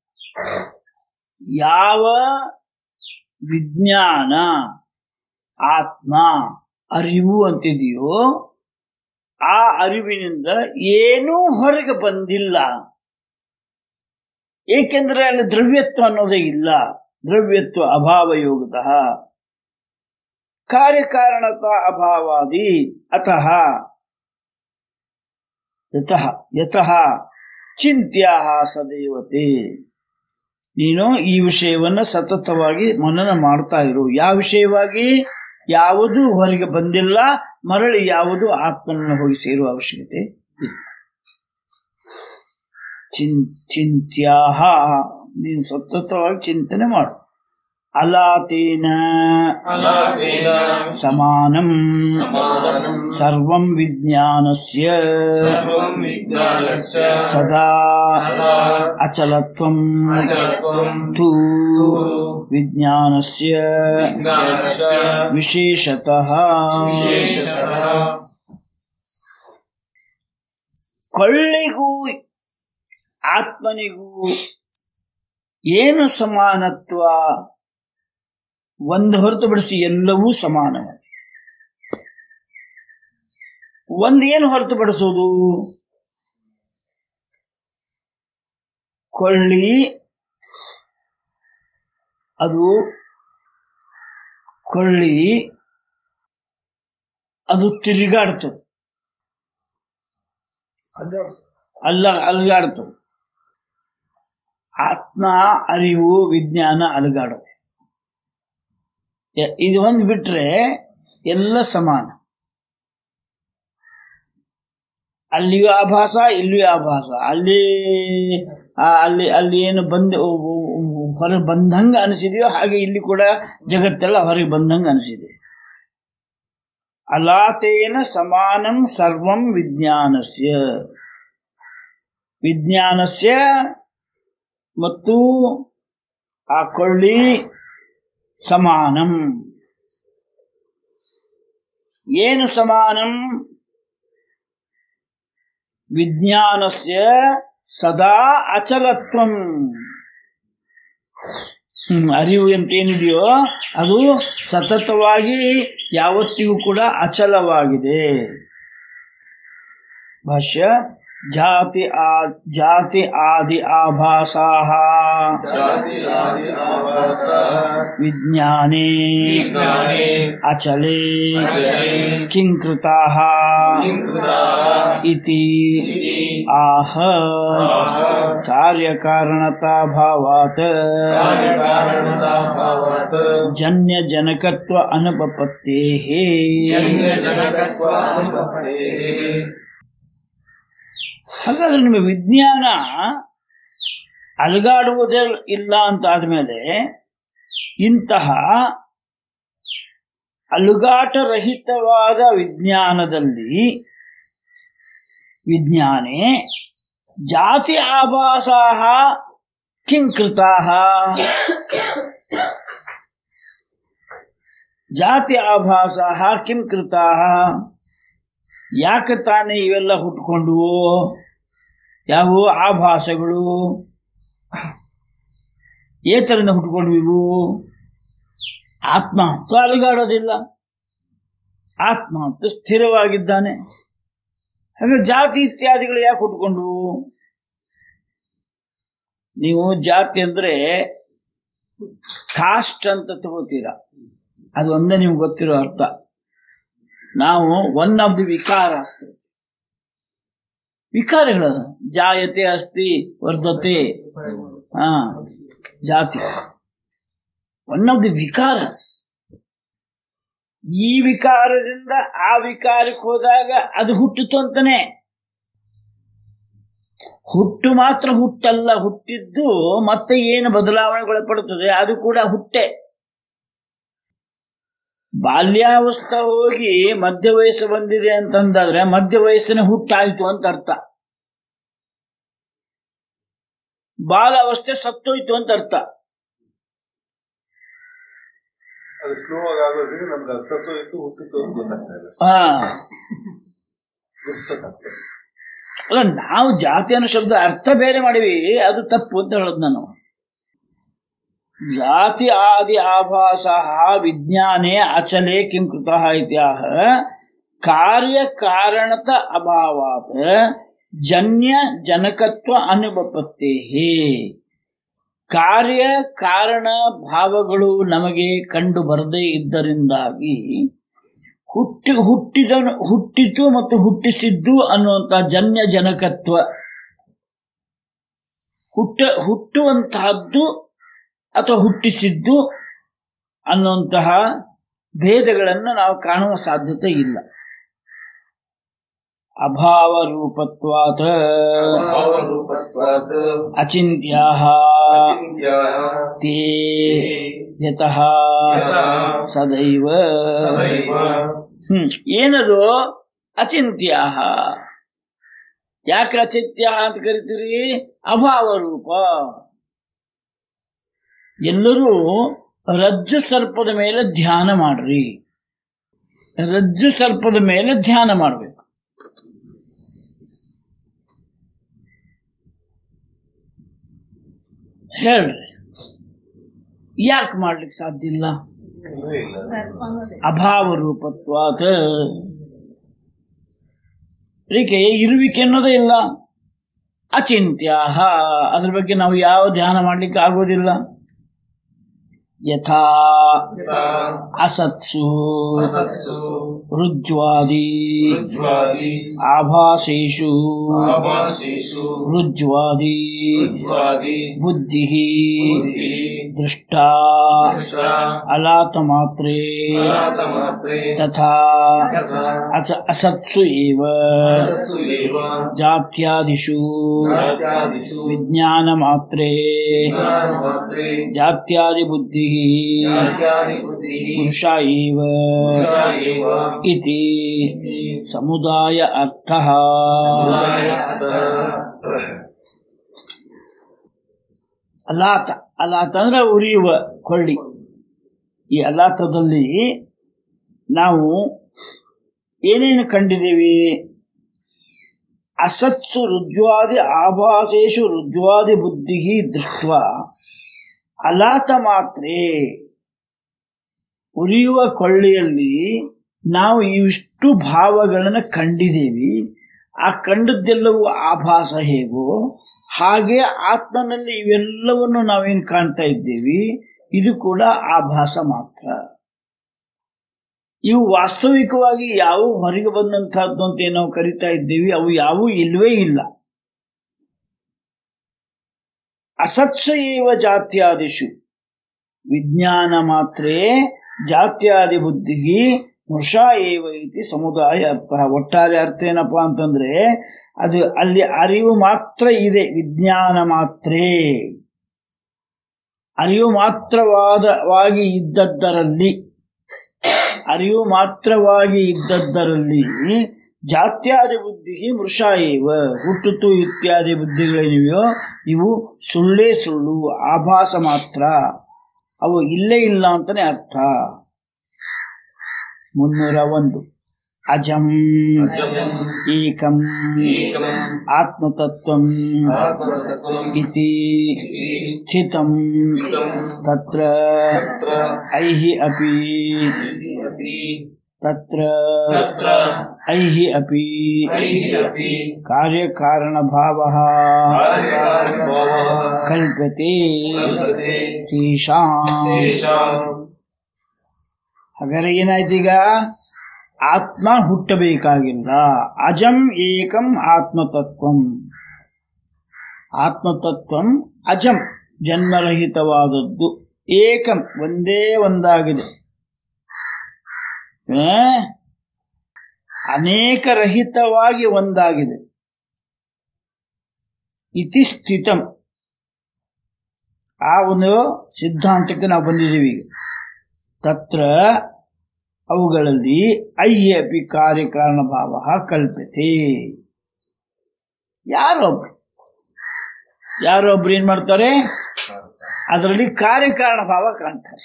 ಯಾವ ವಿಜ್ಞಾನ ಆತ್ಮ ಅರಿವು ಅಂತಿದೆಯೋ ಆ ಅರಿವಿನಿಂದ ಏನೂ ಹೊರಗೆ ಬಂದಿಲ್ಲ ಏಕೆಂದ್ರೆ ಅಲ್ಲಿ ದ್ರವ್ಯತ್ವ ಅನ್ನೋದೇ ಇಲ್ಲ ದ್ರವ್ಯತ್ವ ಅಭಾವ ಯೋಗತಃ ಕಾರ್ಯಕಾರಣತ ಅಭಾವಾದಿ ಅತಃ ಯತಃ ಯತಃ ಚಿಂತ್ಯ ಸದೈವತೆ ನೀನು ಈ ವಿಷಯವನ್ನ ಸತತವಾಗಿ ಮನನ ಮಾಡ್ತಾ ಇರು ಯಾವ ವಿಷಯವಾಗಿ ಯಾವುದು ಹೊರಗೆ ಬಂದಿಲ್ಲ ಮರಳಿ ಯಾವುದು ಆತ್ಮನನ್ನು ಹೋಗಿ ಸೇರುವ ಅವಶ್ಯಕತೆ ಇಲ್ಲ ಚಿನ್ ಚಿಂತ್ಯಾಹ ನೀನು ಸತತವಾಗಿ ಚಿಂತನೆ ಮಾಡು ಅಲಾತೇನ ಅಲಾತೇನ ಸಮಾನಂ ಸಮಾನಂ ಸರ್ವಂ ವಿಜ್ಞಾನಸ್ಯ ಸರ್ವಂ ವಿಜ್ಞಾನಸ್ಯ ಸದಾ ಸದಾ ಅಚಲತ್ವಂ ಅಚಲತ್ವಂ ತು ವಿಜ್ಞಾನಸ್ಯ ವಿಜ್ಞಾನಸ್ಯ ವಿಶೇಷತಃ ವಿಶೇಷತಃ ಕೊಳ್ಳಿಗೂ ಆತ್ಮನಿಗೂ ಏನು ಸಮಾನತ್ವ ಒಂದು ಹೊರತುಪಡಿಸಿ ಎಲ್ಲವೂ ಸಮಾನವಾಗಿ ಒಂದು ಏನು ಹೊರತುಪಡಿಸೋದು ಕೊಳ್ಳಿ ಅದು ಕೊಳ್ಳಿ ಅದು ತಿರುಗಾಡ್ತದೆ ಅಲ್ಲ ಅಲ್ಲ ಅಲುಗಾಡ್ತದೆ ಆತ್ಮ ಅರಿವು ವಿಜ್ಞಾನ ಅಲುಗಾಡೋದು ಎ- ಇದು ಒಂದು ಬಿಟ್ರೆ ಎಲ್ಲ ಸಮಾನ ಅಲ್ಲಿಯೂ ಆಭಾಸ ಇಲ್ಲಿಯೂ ಆಭಾಸ ಅಲ್ಲಿ ಆ, ಅಲ್ಲಿ ಅಲ್ಲಿ ಏನು ಬಂದ ಹೊರಗೆ ಬಂದಂಗ ಅನಿಸಿದೆಯೋ ಹಾಗೆ ಇಲ್ಲಿ ಕೂಡ ಜಗತ್ತೆಲ್ಲ ಹೊರಗೆ ಬಂದಂಗ ಅನಿಸಿದೆ ಅಲಾತೇನ ಸಮಾನಂ ಸರ್ವಂ ವಿಜ್ಞಾನಸ್ಯ ವಿಜ್ಞಾನಸ್ಯ ಮತ್ತು ಆ ಕೊಳ್ಳಿ ಸಮಾನಂ ಏನು ಸಮಾನಂ ವಿಜ್ಞಾನಸ್ಯ ಸದಾ ಅಚಲತ್ವಂ ಹ್ಮ್, ಅರಿವು ಅಂತ ಏನಿದೆಯೋ ಅದು ಸತತವಾಗಿ ಯಾವತ್ತಿಗೂ ಕೂಡ ಅಚಲವಾಗಿದೆ ಭಾಷ್ಯ ಜಾತಿ ಆ ಜಾತಿ ಆದಿ ಆಭಾಸಾಹ ಜಾತಿ ಆದಿ ಆವಾಸ ವಿಜ್ಞಾನೇ ವಿಜ್ಞಾನೇ ಅಚಲೇ ಅಚಲೇ ಕಿಂಕೃತಾಃ ಕಿಂಕೃತಾಃ ಇತಿ ಇತಿ ಆಹ ಆಹ ಕಾರ್ಯಕಾರಣತಾಭಾವಾತ್ ಕಾರ್ಯಕಾರಣತಾಭಾವಾತ್ ಜನ್ಯಜನಕತ್ವ ಅನುಪಪತ್ತೇಃ ಜನ್ಯಜನಕತ್ವ ಅನುಪತ್ತೇಃ ಹಾಗಾದ್ರೆ ನಿಮ್ಮ ವಿಜ್ಞಾನ ಅಲುಗಾಡುವುದೇ ಇಲ್ಲ ಅಂತ ಆದ್ಮೇಲೆ ಇಂತಹ ಅಲುಗಾಟರಹಿತವಾದ ವಿಜ್ಞಾನದಲ್ಲಿ ವಿಜ್ಞಾನೇ ಜಾತಿ ಆಭಾಸಾಹ ಕಿಂಕೃತಾಹ ಜಾತಿ ಆಭಾಸಾಹ ಕಿಂ ಕೃತಾಹ ಯಾಕೆ ತಾನೇ ಇವೆಲ್ಲ ಹುಟ್ಕೊಂಡ್ವು ಯಾವುವು ಆಭಾಸಗಳು ಏತರಿಂದ ಹುಟ್ಕೊಂಡ್ವು ಇವು ಆತ್ಮ ಅಂತೂ ಅಲುಗಾಡೋದಿಲ್ಲ ಆತ್ಮ ಅಂತೂ ಸ್ಥಿರವಾಗಿದ್ದಾನೆ ಹಾಗೆ ಜಾತಿ ಇತ್ಯಾದಿಗಳು ಯಾಕೆ ಹುಟ್ಕೊಂಡ್ವು ನೀವು ಜಾತಿ ಅಂದ್ರೆ ಕಾಸ್ಟ್ ಅಂತ ತಗೋತೀರಾ ಅದು ಒಂದೇ ನಿಮ್ಗೆ ಗೊತ್ತಿರೋ ಅರ್ಥ ನಾವು ಒನ್ ಆಫ್ ದಿ ವಿಕಾರ ಅಸ್ತಿ ವಿಕಾರಗಳು ಜಾಯತೆ ಅಸ್ತಿ ವರ್ಧತೆ ಹಾ ಜಾತಿ ಒನ್ ಆಫ್ ದಿ ವಿಕಾರಸ್ ಈ ವಿಕಾರದಿಂದ ಆ ವಿಕಾರಕ್ಕೆ ಹೋದಾಗ ಅದು ಹುಟ್ಟಿತು ಅಂತಾನೆ ಹುಟ್ಟು ಮಾತ್ರ ಹುಟ್ಟಲ್ಲ ಹುಟ್ಟಿದ್ದು ಮತ್ತೆ ಏನು ಬದಲಾವಣೆಗೊಳಪಡುತ್ತದೆ ಅದು ಕೂಡ ಹುಟ್ಟೆ ಬಾಲ್ಯಾವಸ್ಥೆ ಹೋಗಿ ಮಧ್ಯ ವಯಸ್ಸು ಬಂದಿದೆ ಅಂತಂದಾದ್ರೆ ಮಧ್ಯ ವಯಸ್ಸಿನ ಹುಟ್ಟಾಯ್ತು ಅಂತ ಅರ್ಥ ಬಾಲಾವಸ್ಥೆ ಸತ್ತೋಯ್ತು ಅಂತ ಅರ್ಥ ಅದು ಸ್ಲೋ ಆಗಿ ಆಗೋದ್ರಿಂದ ನಮ್ಗೆ ಅದು ಸತ್ತೋಯ್ತು ಹುಟ್ಟಿತು ಅಂತ ಗೊತ್ತಾಗ್ತಾ ಇಲ್ಲ ಹಾ ಗುರ್ಸಕ್ಕಾಗ್ತದೆ ಅಲ್ಲ ನಾವು ಜಾತಿ ಅನ್ನೋ ಶಬ್ದ ಅರ್ಥ ಬೇರೆ ಮಾಡಿವಿ ಅದು ತಪ್ಪು ಅಂತ ಹೇಳೋದು ನಾನು ಜಾತಿ ಆದಿ ಆಭಾಸ ವಿಜ್ಞಾನೇ ಅಚಲೆ ಕಿಂ ಕೃತಃ ಇತ್ಯಾಹ ಕಾರ್ಯ ಕಾರಣತ ಅಭಾವಾತ್ ಜನ್ಯ ಜನಕತ್ವ ಅನುಪತ್ತೇ ಕಾರ್ಯ ಕಾರಣ ಭಾವಗಳು ನಮಗೆ ಕಂಡು ಬರದೇ ಇದ್ದರಿಂದಾಗಿ ಹುಟ್ಟಿ ಹುಟ್ಟಿದನು ಹುಟ್ಟಿತು ಮತ್ತು ಹುಟ್ಟಿಸಿದ್ದು ಅನ್ನುವಂಥ ಜನ್ಯ ಜನಕತ್ವ ಹುಟ್ಟ ಹುಟ್ಟುವಂತಹದ್ದು ಅಥವಾ ಹುಟ್ಟಿಸಿದ್ದು ಅನ್ನುವಂತಹ ಭೇದಗಳನ್ನು ನಾವು ಕಾಣುವ ಸಾಧ್ಯತೆ ಇಲ್ಲ ಅಭಾವ ರೂಪತ್ವಾತ್ ಭಾವರೂಪತ್ವಾತ್ ಅಚಿಂತ್ಯಾ ಅಚಿಂತ್ಯಾಃ ತೇ ಯತಃ ಯತಃ ಸದೈವ ಸದೈವ ಹ್ಮ್ ಏನದು ಅಚಿಂತ್ಯ ಯಾಕೆ ಅಚಿಂತ್ಯ ಅಂತ ಕರಿತೀರಿ ಅಭಾವ ರೂಪ ಎಲ್ಲರೂ ರಜ್ಜು ಸರ್ಪದ ಮೇಲೆ ಧ್ಯಾನ ಮಾಡ್ರಿ ರಜ್ಜು ಸರ್ಪದ ಮೇಲೆ ಧ್ಯಾನ ಮಾಡಬೇಕು ಹೇಳ್ರಿ ಯಾಕೆ ಮಾಡ್ಲಿಕ್ಕೆ ಸಾಧ್ಯ ಇಲ್ಲ ಇನ್ನೂ ಇಲ್ಲ ಅಭಾವ ರೂಪತ್ವಾತ್ ಏಕೆ ಇರುವಿಕೆ ಅನ್ನೋದೇ ಇಲ್ಲ ಅಚಿಂತ್ಯ ಅದ್ರ ಬಗ್ಗೆ ನಾವು ಯಾವ ಧ್ಯಾನ ಮಾಡ್ಲಿಕ್ಕೆ ಆಗೋದಿಲ್ಲ ಯಥಾ ಯಥಾ ಅಸತ್ಸು ಅಸತ್ಸು ರುಜ್ವಾದಿ ರುಜ್ವಾದಿ ಆಭಾಸೇಷು ಆಭಾಸೇಷು ರುಜ್ವಾದಿ ರುಜ್ವಾದಿ ಬುದ್ಧಿ ಬುದ್ಧಿಃ ದೃಷ್ಟಾ ದೃಷ್ಟಾ ಅಲಾತ ಮಾತ್ರೇ ಅಲಾತಮಾತ್ರೆ ತಥಾ ಯಥಾ ಅಸ- ಅಸತ್ಸು ಏವ ಅಸತ್ಸು ಏವ ಜಾತ್ಯಾದಿಷು ಜಾತ್ಯಾದಿಷು ವಿಜ್ಞಾನ ಮಾತ್ರೇ ವಿಜ್ಞಾನಮಾತ್ರೆ ಜಾತ್ಯಾದಿ ಬುದ್ಧಿ ಜಾತ್ಯಾದಿ ಬುದ್ಧಿಃ ಪುರುಷ ಏವ ಪುರುಷ ಏವ ಇತಿ ಸಮುದಾಯ ಅರ್ಥ ಸಮುದಾಯ ಅರ್ಥಃ. ಅಲಾತ ಅಲಾತ ಅಂದ್ರೆ ಉರಿಯುವ ಕೊಳ್ಳಿ ಈ ಅಲಾತದಲ್ಲಿ ನಾವು ಏನೇನು ಕಂಡಿದ್ದೀವಿ ಅಸತ್ಸು ರುಜ್ವಾದಿ ಆಭಾಸೇಶು ರುಜ್ವಾದಿ ಬುದ್ಧಿ ದೃಷ್ಟ ಅಲಾತ ಮಾತ್ರೆ ಉರಿಯುವ ಕೊಳ್ಳಿಯಲ್ಲಿ ನಾವು ಇವಿಷ್ಟು ಭಾವಗಳನ್ನು ಕಂಡಿದ್ದೇವೆ ಆ ಕಂಡದ್ದೆಲ್ಲವೂ ಆಭಾಸ ಹೇಗೋ ಹಾಗೆ ಆತ್ಮನಲ್ಲಿ ಇವೆಲ್ಲವನ್ನು ನಾವೇನು ಕಾಣ್ತಾ ಇದ್ದೇವೆ ಇದು ಕೂಡ ಆಭಾಸ ಮಾತ್ರ ಇವು ವಾಸ್ತವಿಕವಾಗಿ ಯಾವ ಹೊರಗೆ ಬಂದಂತಹದ್ದು ಅಂತ ಏನೋ ಕರಿತಾ ಇದ್ದೇವೆ ಅವು ಯಾವೂ ಇಲ್ವೇ ಇಲ್ಲ ಅಸತ್ಸ ಏವ ಜಾತ್ಯಾದಿಷು ವಿಜ್ಞಾನ ಮಾತ್ರೇ ಜಾತ್ಯಾದಿ ಬುದ್ಧಿಗೆ ಮೃಷ ಏವ ಇತಿ ಸಮುದಾಯ ಅರ್ಥ ಒಟ್ಟಾರೆ ಅರ್ಥ ಏನಪ್ಪಾ ಅಂತಂದ್ರೆ ಅದು ಅಲ್ಲಿ ಅರಿವು ಮಾತ್ರ ಇದೆ ವಿಜ್ಞಾನ ಮಾತ್ರೇ ಅರಿವು ಮಾತ್ರವಾದವಾಗಿ ಇದ್ದದ್ದರಲ್ಲಿ ಅರಿವು ಮಾತ್ರವಾಗಿ ಇದ್ದದ್ದರಲ್ಲಿ ಜಾತ್ಯಾದಿ ಬುದ್ಧಿಗೆ ಮೃಷ ಏವ ಹುಟ್ಟುತು ಇತ್ಯಾದಿ ಬುದ್ಧಿಗಳೇನಿವೆಯೋ ಇವು ಸುಳ್ಳೇ ಸುಳ್ಳು ಆಭಾಸ ಮಾತ್ರ ಅವು ಇಲ್ಲೇ ಇಲ್ಲ ಅಂತಾನೆ ಅರ್ಥ ಮುನ್ನೂರ ಒಂದು ಅಜಂ ಏಕಂ ಆತ್ಮತತ್ವಂ ಇತಿ ಸ್ಥಿತಂ ತತ್ರ ಐಹಿ ಅಪಿ ತತ್ರ ಐಹಿ ಅಪಿ ಕಾರ್ಯಕಾರಣ ಭಾವ ಕಲ್ಪತೆ ತೇಷಾಂ ಹಾಗಾದ್ರೆ ಏನಾಯ್ತು ಈಗ ಆತ್ಮ ಹುಟ್ಟಬೇಕಾಗಿಲ್ಲ ಅಜಂ ಏಕಂ ಆತ್ಮತತ್ವಂ ಆತ್ಮತತ್ವಂ ಅಜಂ ಜನ್ಮರಹಿತವಾದದ್ದು ಏಕಂ ಒಂದೇ ಒಂದಾಗಿದೆ ಆ? ಅನೇಕ ರಹಿತವಾಗಿ ಒಂದಾಗಿದೆ ಇತಿ ಸ್ಥಿತಂ ಆ ಒಂದು ಸಿದ್ಧಾಂತಕ್ಕೆ ನಾವು ಬಂದಿದ್ದೀವಿ ಈಗ ತತ್ರ ಅವುಗಳಲ್ಲಿ ಅಯ್ಯ ಅಪಿ ಕಾರ್ಯಕಾರಣ ಭಾವ ಕಲ್ಪತೆ ಯಾರೊಬ್ರು ಯಾರೊಬ್ರು ಏನ್ ಮಾಡ್ತಾರೆ ಅದರಲ್ಲಿ ಕಾರ್ಯಕಾರಣ ಭಾವ ಕಾಣ್ತಾರೆ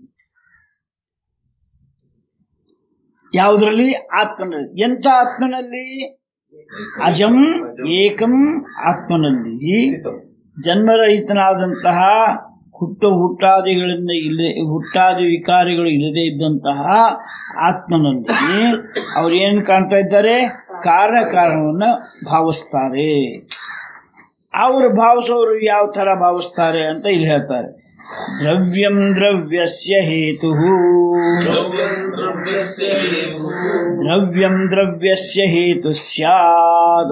ಯಾವುದರಲ್ಲಿ ಆತ್ಮನಲ್ಲಿ ಎಂಥ ಆತ್ಮನಲ್ಲಿ ಅಜಂ ಏಕಂ ಆತ್ಮನಲ್ಲಿ ಜನ್ಮರಹಿತನಾದಂತಹ ಹುಟ್ಟು ಹುಟ್ಟಾದಿಗಳಿಂದ ಇಲ್ಲದೆ ಹುಟ್ಟಾದಿ ವಿಕಾರಿಗಳು ಇಲ್ಲದೆ ಇದ್ದಂತಹ ಆತ್ಮನಲ್ಲಿ ಅವ್ರು ಏನು ಕಾಣ್ತಾ ಇದ್ದಾರೆ ಕಾರಣ ಕಾರಣವನ್ನು ಭಾವಿಸ್ತಾರೆ ಅವರು ಭಾವಿಸೋರು ಯಾವ ತರ ಭಾವಿಸ್ತಾರೆ ಅಂತ ಇಲ್ಲಿ ಹೇಳ್ತಾರೆ ದ್ರವ್ಯಂ ದ್ರವ್ಯಸ್ಯ ಹೇತು ದ್ರವ್ಯಂ ದ್ರವ್ಯಸ್ಯ ಹೇತು ಸ್ಯಾದ್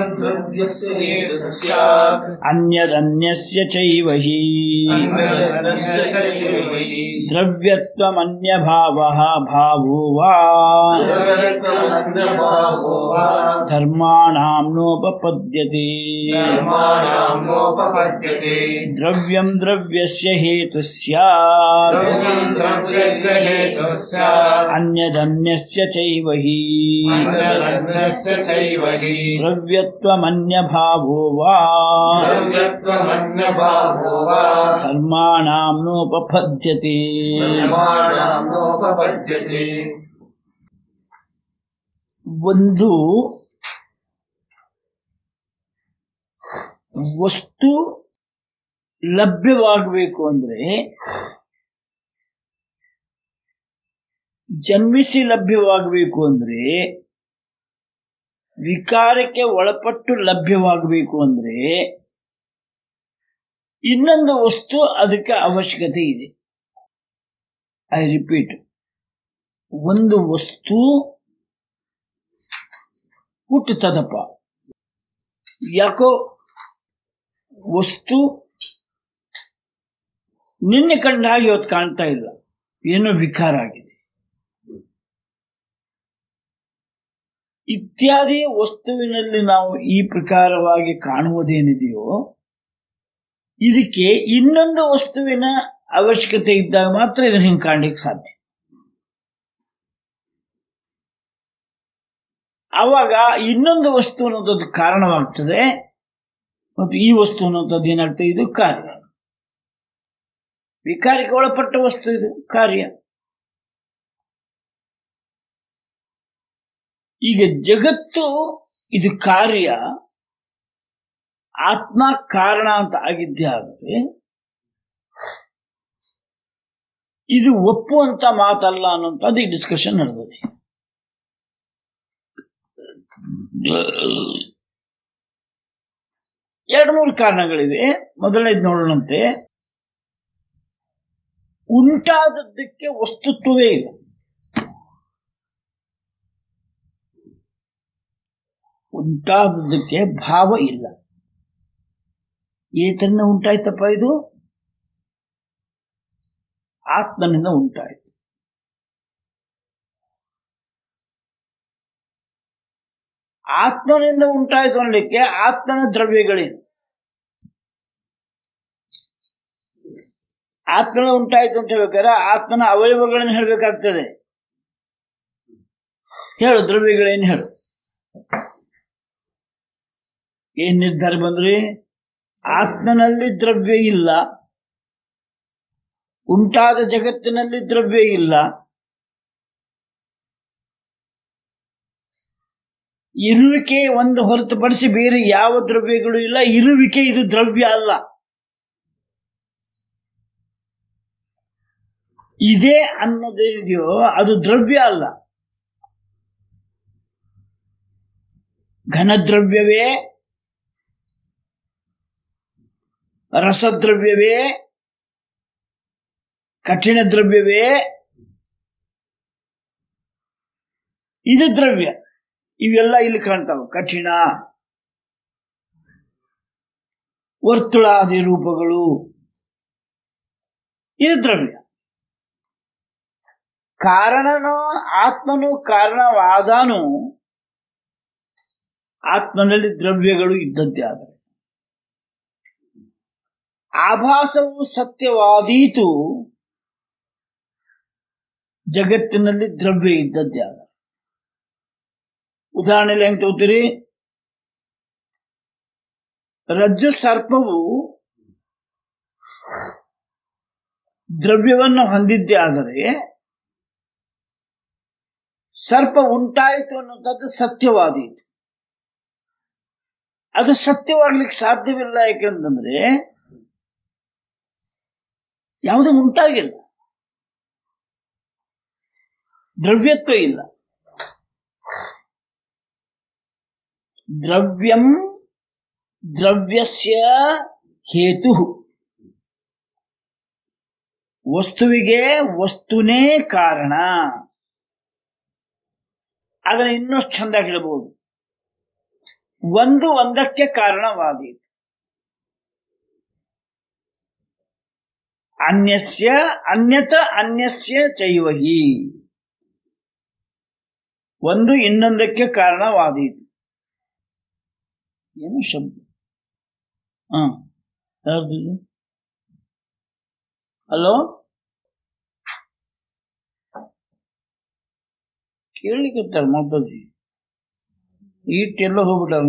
ಅನ್ಯದನ್ಯಸ್ಯ ಚೈವ ಹಿ ದ್ರವ್ಯತ್ವಮನ್ಯಭಾವಃ ಭಾವೋ ವಾ ಧರ್ಮಾಣಾಂ ನೋಪಪದ್ಯತೆ ದ್ರವ್ಯಂ ದ್ರವ್ಯಸ್ಯ ಹೇತು ಸ್ಯಾತ್ ಅನ್ಯದನ್ಯಸ್ಯ ಚೈವ ಹಿ ದ್ರವ್ಯತ್ವಮನ್ಯಭಾವೋ ವಾ ಧರ್ಮಾಣಾಂ ನೋಪಪದ್ಯತೆ ಒಂದು ವಸ್ತು ಲಭ್ಯವಾಗಬೇಕು ಅಂದ್ರೆ ಜನ್ಮಿಸಿ ಲಭ್ಯವಾಗಬೇಕು ಅಂದ್ರೆ ವಿಕಾರಕ್ಕೆ ಒಳಪಟ್ಟು ಲಭ್ಯವಾಗಬೇಕು ಅಂದ್ರೆ ಇನ್ನೊಂದು ವಸ್ತು ಅದಕ್ಕೆ ಅವಶ್ಯಕತೆ ಇದೆ ಐ ರಿಪೀಟ್ ಒಂದು ವಸ್ತು ಹುಟ್ಟುತ್ತದಪ್ಪ ಯಾಕೋ ವಸ್ತು ನಿನ್ನೆ ಕಂಡ ಹಾಗೆ ಇವತ್ತು ಕಾಣ್ತಾ ಇಲ್ಲ ಏನೋ ವಿಕಾರ ಆಗಿದೆ ಇತ್ಯಾದಿ ವಸ್ತುವಿನಲ್ಲಿ ನಾವು ಈ ಪ್ರಕಾರವಾಗಿ ಕಾಣುವುದೇನಿದೆಯೋ ಇದಕ್ಕೆ ಇನ್ನೊಂದು ವಸ್ತುವಿನ ಅವಶ್ಯಕತೆ ಇದ್ದಾಗ ಮಾತ್ರ ಇದನ್ನ ಹಿಂಗೆ ಕಾಣ್ಲಿಕ್ಕೆ ಸಾಧ್ಯ ಆವಾಗ ಇನ್ನೊಂದು ವಸ್ತು ಅನ್ನೋದದ್ದು ಕಾರಣವಾಗ್ತದೆ ಮತ್ತು ಈ ವಸ್ತು ಅನ್ನೋಂಥದ್ದು ಏನಾಗ್ತದೆ ಇದು ಕಾರ್ಯ ವಿಕಾರಕ್ಕೆ ಒಳಪಟ್ಟ ವಸ್ತು ಇದು ಕಾರ್ಯ ಈಗ ಜಗತ್ತು ಇದು ಕಾರ್ಯ ಆತ್ಮ ಕಾರಣ ಅಂತ ಆಗಿದ್ದೇ ಆದರೆ ಇದು ಒಪ್ಪುವಂತ ಮಾತಲ್ಲ ಅನ್ನುವಂಥದ್ದು ಈ ಡಿಸ್ಕಷನ್ ನಡೆದಿದೆ ಎರಡು ಮೂರು ಕಾರಣಗಳಿವೆ ಮೊದಲನೇದು ನೋಡೋಣಂತೆ ಉಂಟಾದದ್ದಕ್ಕೆ ವಸ್ತುತ್ವವೇ ಇಲ್ಲ ಉಂಟಾದದ್ದಕ್ಕೆ ಭಾವ ಇಲ್ಲ ಏತರಿಂದ ಉಂಟಾಯ್ತಪ್ಪ ಇದು ಆತ್ಮನಿಂದ ಉಂಟಾಯಿತು ಆತ್ಮನಿಂದ ಉಂಟಾಯಿತು ಅನ್ಲಿಕ್ಕೆ ಆತ್ಮನ ದ್ರವ್ಯಗಳೇನು ಆತ್ಮನ ಉಂಟಾಯಿತು ಅಂತ ಹೇಳ್ಬೇಕಾದ್ರೆ ಆತ್ಮನ ಅವಯವಗಳನ್ನು ಹೇಳ್ಬೇಕಾಗ್ತದೆ ಹೇಳು ದ್ರವ್ಯಗಳೇನು ಹೇಳು ಏನ್ ನಿರ್ಧಾರ ಬಂದ್ರಿ ಆತ್ಮನಲ್ಲಿ ದ್ರವ್ಯ ಇಲ್ಲ ಉಂಟಾದ ಜಗತ್ತಿನಲ್ಲಿ ದ್ರವ್ಯ ಇಲ್ಲ ಇರುವಿಕೆ ಒಂದು ಹೊರತುಪಡಿಸಿ ಬೇರೆ ಯಾವ ದ್ರವ್ಯಗಳು ಇಲ್ಲ ಇರುವಿಕೆ ಇದು ದ್ರವ್ಯ ಅಲ್ಲ ಇದೆ ಅನ್ನೋದೇನಿದೆಯೋ ಅದು ದ್ರವ್ಯ ಅಲ್ಲ ಘನದ್ರವ್ಯವೇ ರಸದ್ರವ್ಯವೇ ಕಠಿಣ ದ್ರವ್ಯವೇ ಇದು ದ್ರವ್ಯ ಇವೆಲ್ಲ ಇಲ್ಲಿ ಕಾಣ್ತಾವ ಕಠಿಣ ವರ್ತುಳಾದಿ ರೂಪಗಳು ಇದು ದ್ರವ್ಯ ಕಾರಣನೋ ಆತ್ಮನು ಕಾರಣವಾದಾನು ಆತ್ಮನಲ್ಲಿ ದ್ರವ್ಯಗಳು ಇದ್ದದ್ದೇ ಆದರೆ ಆಭಾಸವು ಸತ್ಯವಾದೀತು ಜಗತ್ತಿನಲ್ಲಿ ದ್ರವ್ಯ ಇದ್ದದ್ದೇ ಆದ ಉದಾಹರಣೆಯಲ್ಲಿ ಹೆಂಗ್ ತಗೋತೀರಿ ರಜ್ಜು ಸರ್ಪವು ದ್ರವ್ಯವನ್ನು ಹೊಂದಿದ್ದೇ ಆದರೆ ಸರ್ಪ ಉಂಟಾಯಿತು ಅನ್ನುವಂಥದ್ದು ಸತ್ಯವಾದೀತು ಅದು ಸತ್ಯವಾಗ್ಲಿಕ್ಕೆ ಸಾಧ್ಯವಿಲ್ಲ ಯಾಕೆಂತಂದ್ರೆ ಯಾವುದೂ ಉಂಟಾಗಿಲ್ಲ ದ್ರವ್ಯತ್ವ ಇಲ್ಲ ದ್ರವ್ಯಂ ದ್ರವ್ಯಸ್ಯ ಹೇತು ವಸ್ತುವಿಗೆ ವಸ್ತುನೇ ಕಾರಣ ಅದನ್ನು ಇನ್ನಷ್ಟು ಚಂದ ಹೇಳಬಹುದು ಒಂದು ಒಂದಕ್ಕೆ ಕಾರಣವಾದೀತು ಅನ್ಯಸ್ಯ ಅನ್ಯತ ಅನ್ಯಸ್ಯ ಚೈವಹಿ ಒಂದು ಇನ್ನೊಂದಕ್ಕೆ ಕಾರಣವಾದೀತು ಏನು ಶಬ್ದ ಹಾ ಯಾರ್ದಿದು ಹಲೋ ಕೇಳಲಿಕ್ಕೆ ಮಾತಾಜಿ ಈಟೆಲ್ಲ ಹೋಗ್ಬಿಟ್ಟಾರ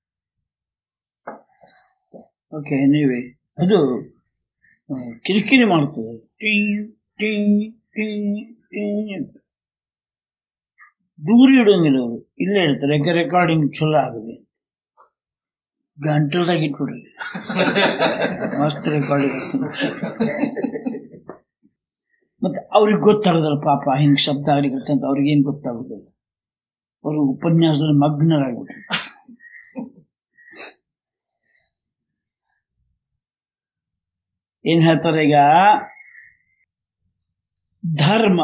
ಓಕೆ ನೀವೇ ಅದು ಆ, ಕಿರಿಕಿರಿ ಮಾಡ್ತದೆ ಟೀ ಟೀ ಟೀ ಟೀ ಅಂತ ದೂರ ಇಡೋಂಗಿಲ್ಲ ಅವರು ಇಲ್ಲೇ ಇರ್ತಾರೆ ಯಾಕೆ ರೆಕಾರ್ಡಿಂಗ್ ಚಲೋ ಆಗದೆ ಗಂಟಲ್ದಾಗ ಇಟ್ಬಿಡ್ರಿ ಮಸ್ತ್ ರೆಕಾರ್ಡಿಂಗ್ ಮತ್ತೆ ಅವ್ರಿಗೆ ಗೊತ್ತಾಗೋದಲ್ಲ ಪಾಪ ಹಿಂಗ್ ಶಬ್ದ ಆಗ್ಲಿಕ್ಕೆ ಅಂತ ಅವ್ರಿಗೆ ಏನ್ ಗೊತ್ತಾಗೋದಿಲ್ಲ ಅವರು ಉಪನ್ಯಾಸದಲ್ಲಿ ಮಗ್ನರಾಗ್ಬಿಟ್ರು ಏನ್ ಹೇಳ್ತಾರೆ ಈಗ ಧರ್ಮ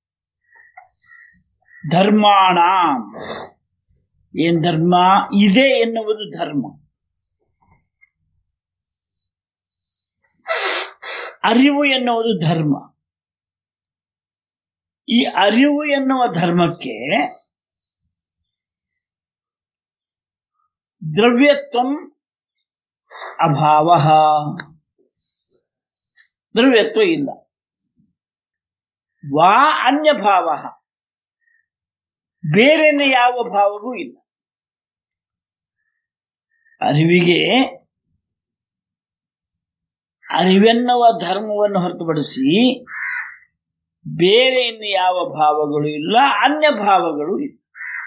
ಧರ್ಮಾಣ ಏನ್ ಧರ್ಮ ಇದೆ ಎನ್ನುವುದು ಧರ್ಮ ಅರಿವು ಎನ್ನುವುದು ಧರ್ಮ ಈ ಅರಿವು ಎನ್ನುವ ಧರ್ಮಕ್ಕೆ ದ್ರವ್ಯತ್ವಂ ಅಭಾವ ದ್ರವ್ಯತ್ವ ಇಲ್ಲ ವಾ ಅನ್ಯ ಭಾವ ಬೇರೆನ ಯಾವ ಭಾವವೂ ಇಲ್ಲ ಅರಿವಿಗೆ ಅರಿವೆನ್ನುವ ಧರ್ಮವನ್ನು ಹೊರತುಪಡಿಸಿ ಬೇರೆ ಇನ್ನು ಯಾವ ಭಾವಗಳು ಇಲ್ಲ ಅನ್ಯ ಭಾವಗಳು ಇಲ್ಲ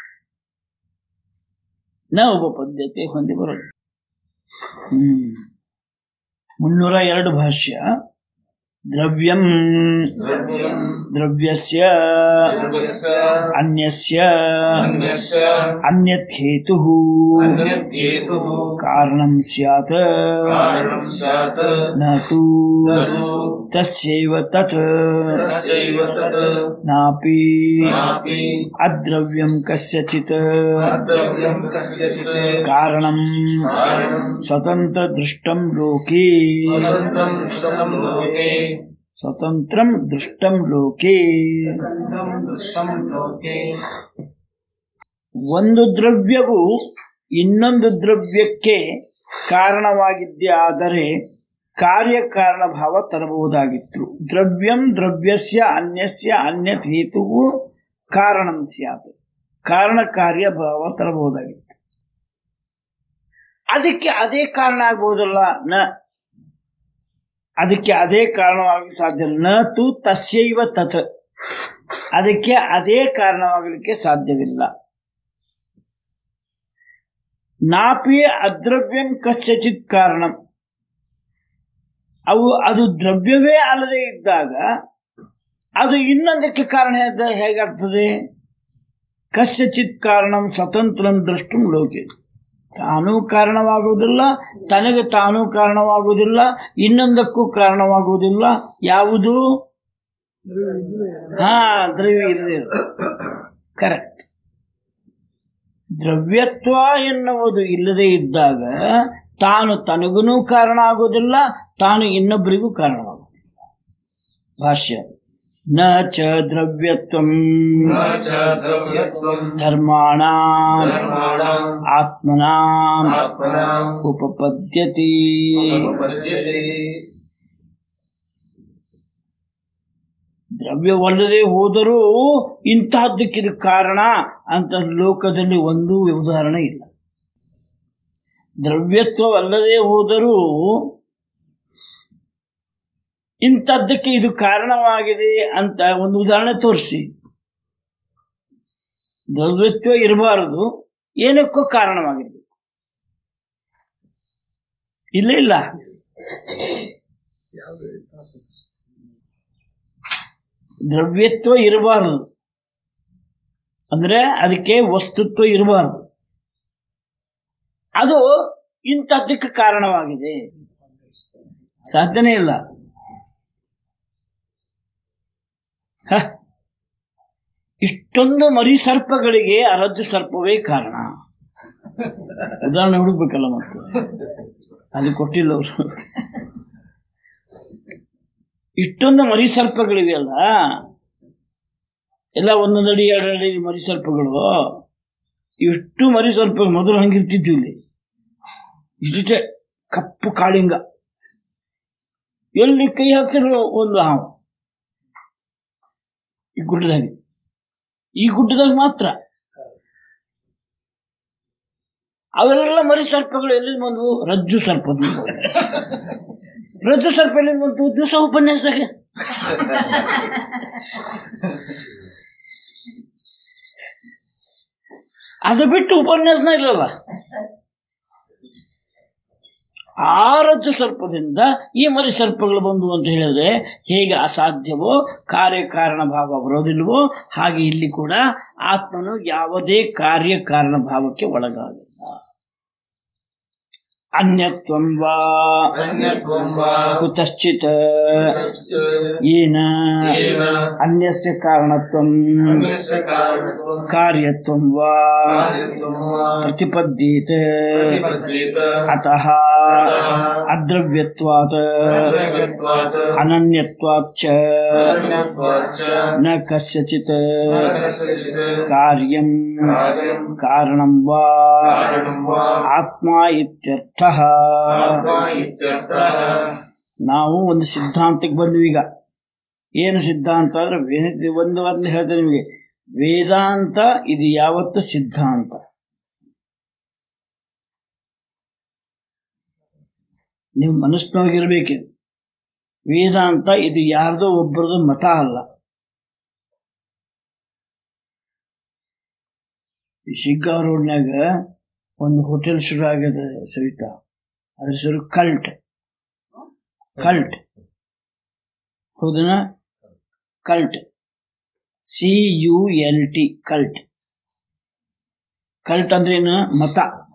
ನ ಉಪಪದ್ಯತೆ ಹೊಂದಿ ಬರೋದು ಹ್ಮ್ ಮುನ್ನೂರ ಎರಡು ಭಾಷ್ಯ ದ್ರವ್ಯಂ द्रव्यम् ದ್ರವ್ಯಸ್ಯ द्रव्यस्य ಅನ್ಯಸ್ಯ अन्यस्य ಅನ್ಯತ್ ಹೇತು अन्यद्हेतुः ಕಾರಣಂ ಸ್ಯಾತ್ कारणं स्यात् ನ ತು न तु ತಸ್ಯೈವ ತತ್ तस्यैव तत् ನಾಪಿ नापि ಅದ್ರವ್ಯಂ ಕಸ್ಯಚಿತ್ अद्रव्यं कस्यचित् ಕಾರಣಂ कारणं ಸ್ವತಂತ್ರ ದೃಷ್ಟಂ ಲೋಕೆ स्वतन्त्रं दृष्टं लोके ಸ್ವತಂತ್ರಂ ದೃಷ್ಟಂ ಲೋಕೆ स्वतन्त्रं दृष्टं लोके ಒಂದು ದ್ರವ್ಯವು ಇನ್ನೊಂದು ದ್ರವ್ಯಕ್ಕೆ ಕಾರಣವಾಗಿದ್ದೇ ಆದರೆ ಕಾರ್ಯಕಾರಣ ಭಾವ ತರಬಹುದಾಗಿತ್ತು ದ್ರವ್ಯಂ ದ್ರವ್ಯಸ್ಯ ಅನ್ಯಸ್ಯ ಅನ್ಯತ್ ಹೇತುವು ಕಾರಣಂ ಸ್ಯಾತ್ ಕಾರಣ ಕಾರ್ಯ ಭಾವ ತರಬಹುದಾಗಿತ್ತು ಅದಕ್ಕೆ ಅದೇ ಕಾರಣ ಆಗ್ಬಹುದಲ್ಲ ನ ಅದಕ್ಕೆ ಅದೇ ಕಾರಣವಾಗಿ ಸಾಧ್ಯ ಇಲ್ಲ. ನ ತು ತಸ್ಯೈವ ತತ್ ಅದಕ್ಕೆ ಅದೇ ಕಾರಣವಾಗಲಿಕ್ಕೆ ಸಾಧ್ಯವಿಲ್ಲ ನಾಪಿ ಅದ್ರವ್ಯಂ ಕಸ್ಯಚಿತ್ ಕಾರಣಂ ಅವು ಅದು ದ್ರವ್ಯವೇ ಅಲ್ಲದೆ ಇದ್ದಾಗ ಅದು ಇನ್ನೊಂದಕ್ಕೆ ಕಾರಣ ಹೇಗೆ- ಹೇಗಾಗ್ತದೆ ಕಸ್ಯಚಿತ್ ಕಾರಣಂ ಸ್ವತಂತ್ರಂ ದ್ರಷ್ಟುಂ ಲೋಕೆ ತಾನೂ ಕಾರಣವಾಗುವುದಿಲ್ಲ ತನಗೆ ತಾನೂ ಕಾರಣವಾಗುವುದಿಲ್ಲ ಇನ್ನೊಂದಕ್ಕೂ ಕಾರಣವಾಗುವುದಿಲ್ಲ ಯಾವುದು ಹಾ ದ್ರವ್ಯ ಇಲ್ಲದೆ ಕರೆಕ್ಟ್ ದ್ರವ್ಯತ್ವ ಎನ್ನುವುದು ಇಲ್ಲದೆ ಇದ್ದಾಗ ತಾನು ತನಗೂ ಕಾರಣ ಆಗುವುದಿಲ್ಲ ತಾನು ಇನ್ನೊಬ್ಬರಿಗೂ ಕಾರಣವಾಗುವುದಿಲ್ಲ ಭಾಷ್ಯ ನ ಚ ದ್ರವ್ಯತ್ವಂ न च द्रव्यत्वं ಧರ್ಮಾಣ धर्माणाम् ಆತ್ಮನಾ आत्मनाम् ಉಪಪದ್ಯತಿ उपपद्यते ದ್ರವ್ಯವಲ್ಲದೆ ಹೋದರೂ ಇಂತಹದ್ದಕ್ಕಿದು ಕಾರಣ ಅಂತ ಲೋಕದಲ್ಲಿ ಒಂದೂ ಉದಾಹರಣೆ ಇಲ್ಲ ದ್ರವ್ಯತ್ವವಲ್ಲದೆ ಹೋದರೂ ಇಂಥದ್ದಕ್ಕೆ ಇದು ಕಾರಣವಾಗಿದೆ ಅಂತ ಒಂದು ಉದಾಹರಣೆ ತೋರಿಸಿ ದ್ರವ್ಯತ್ವ ಇರಬಾರದು ಏನಕ್ಕೋ ಕಾರಣವಾಗಿರ್ಬೇಕು ಇಲ್ಲ ಇಲ್ಲ ದ್ರವ್ಯತ್ವ ಇರಬಾರದು ಅಂದ್ರೆ ಅದಕ್ಕೆ ವಸ್ತುತ್ವ ಇರಬಾರದು ಅದು ಇಂಥದ್ದಕ್ಕೆ ಕಾರಣವಾಗಿದೆ ಸಾಧ್ಯನೇ ಇಲ್ಲ ಹ. ಇಷ್ಟೊಂದು ಮರಿ ಸರ್ಪಗಳಿಗೆ ಅರಜ್ಜು ಸರ್ಪವೇ ಕಾರಣ ಉದಾಹರಣೆ ಹುಡುಕ್ಬೇಕಲ್ಲ ಮತ್ತೆ ಅಲ್ಲಿ ಕೊಟ್ಟಿಲ್ಲ ಅವರು ಇಷ್ಟೊಂದು ಮರಿ ಸರ್ಪಗಳಿವೆ ಅಲ್ಲ ಎಲ್ಲ ಒಂದೊಂದು ಅಡಿ ಎರಡು ಅಡಿ ಮರಿ ಸರ್ಪಗಳು ಇಷ್ಟು ಮರಿ ಸರ್ಪ ಮೊದಲು ಹಂಗಿರ್ತಿದ್ವಿ ಇಲ್ಲಿ ಇಷ್ಟೇ ಕಪ್ಪು ಕಾಳಿಂಗ ಎಲ್ಲಿ ಕೈ ಹಾಕ್ತಿರೋ ಒಂದು ಹಾವು ಈ ಗುಡ್ಡದಾಗ ಈ ಗುಡ್ಡದಾಗ ಮಾತ್ರ ಅವೆಲ್ಲ ಮರಿ ಸರ್ಪಗಳು ಎಲ್ಲಿಂದ ಬಂದವು ರಜ್ಜು ಸರ್ಪದಿಂದ ರಜ್ಜು ಸರ್ಪ ಎಲ್ಲಿಂದ ಬಂತು ದಿವಸ ಉಪನ್ಯಾಸದಾಗ ಅದು ಬಿಟ್ಟು ಉಪನ್ಯಾಸನ ಇಲ್ಲಲ್ಲ ಆ ರಜ್ಜು ಸರ್ಪದಿಂದ ಈ ಮರಿ ಸರ್ಪಗಳು ಬಂದು ಅಂತ ಹೇಳಿದ್ರೆ ಹೇಗೆ ಅಸಾಧ್ಯವೋ ಕಾರ್ಯಕಾರಣ ಭಾವ ಬರೋದಿಲ್ವೋ ಹಾಗೆ ಇಲ್ಲಿ ಕೂಡ ಆತ್ಮನು ಯಾವುದೇ ಕಾರ್ಯಕಾರಣ ಭಾವಕ್ಕೆ ಒಳಗಾಗಿಲ್ಲ ಅನ್ಯತ್ವಂ ವಾ अन्यत्वं वा ಕುತಶ್ಚಿತ್ कश्च ಏನ येन ಅನ್ಯಸ್ಯ ಕಾರಣತ್ವಂ अन्यस्य कारणत्वं ಕಾರ್ಯತ್ವಂ ವಾ कार्यत्वं वा ಪ್ರತಿಪದ್ಯೇತ प्रतिपद्येत ಅತಃ ಅದ್ರವ್ಯತ್ವಾತ್ द्रव्यत्वात् ಅನನ್ಯತ್ವಾತ್ ಚ अन्यत्वाच्च ನ ಕಸ್ಯಚಿತ್ न कस्यचित् ಕಾರ್ಯಂ कार्यं ಕಾರಣಂ ವಾ कारणं वा ಆತ್ಮ ಇತ್ಯರ್ಥ आत्मा इत्यर्थः ನಾವು ಒಂದು ಸಿದ್ಧಾಂತಕ್ಕೆ ಬಂದ್ವಿ ಈಗ ಏನು ಸಿದ್ಧಾಂತ ಅಂದ್ರೆ ವೇದ- ಒಂದು ಒಂದು ಹೇಳ್ತೇನೆ ನಿಮಗೆ ವೇದಾಂತ ಇದು ಯಾವತ್ತು ಸಿದ್ಧಾಂತ ನೀವು ಮನಸ್ಸಿನೊಳಗಿರ್ಬೇಕು ವೇದಾಂತ ಇದು ಯಾರ್ದೋ ಒಬ್ಬರದು ಮತ ಅಲ್ಲ ಈ ಶಿಗ್ಗಾಂವ್ ರೋಡ್ನಾಗ ಒಂದು ಹೋಟೆಲ್ ಶುರು ಆಗ್ಯದ ಸವಿತಾ ಅದ್ರ ಹೆಸರು ಕಲ್ಟ್ ಕಲ್ಟ್ ಹೌದನ cult C U L T cult cult ಅಂದ್ರೆ ಏನು ಮತ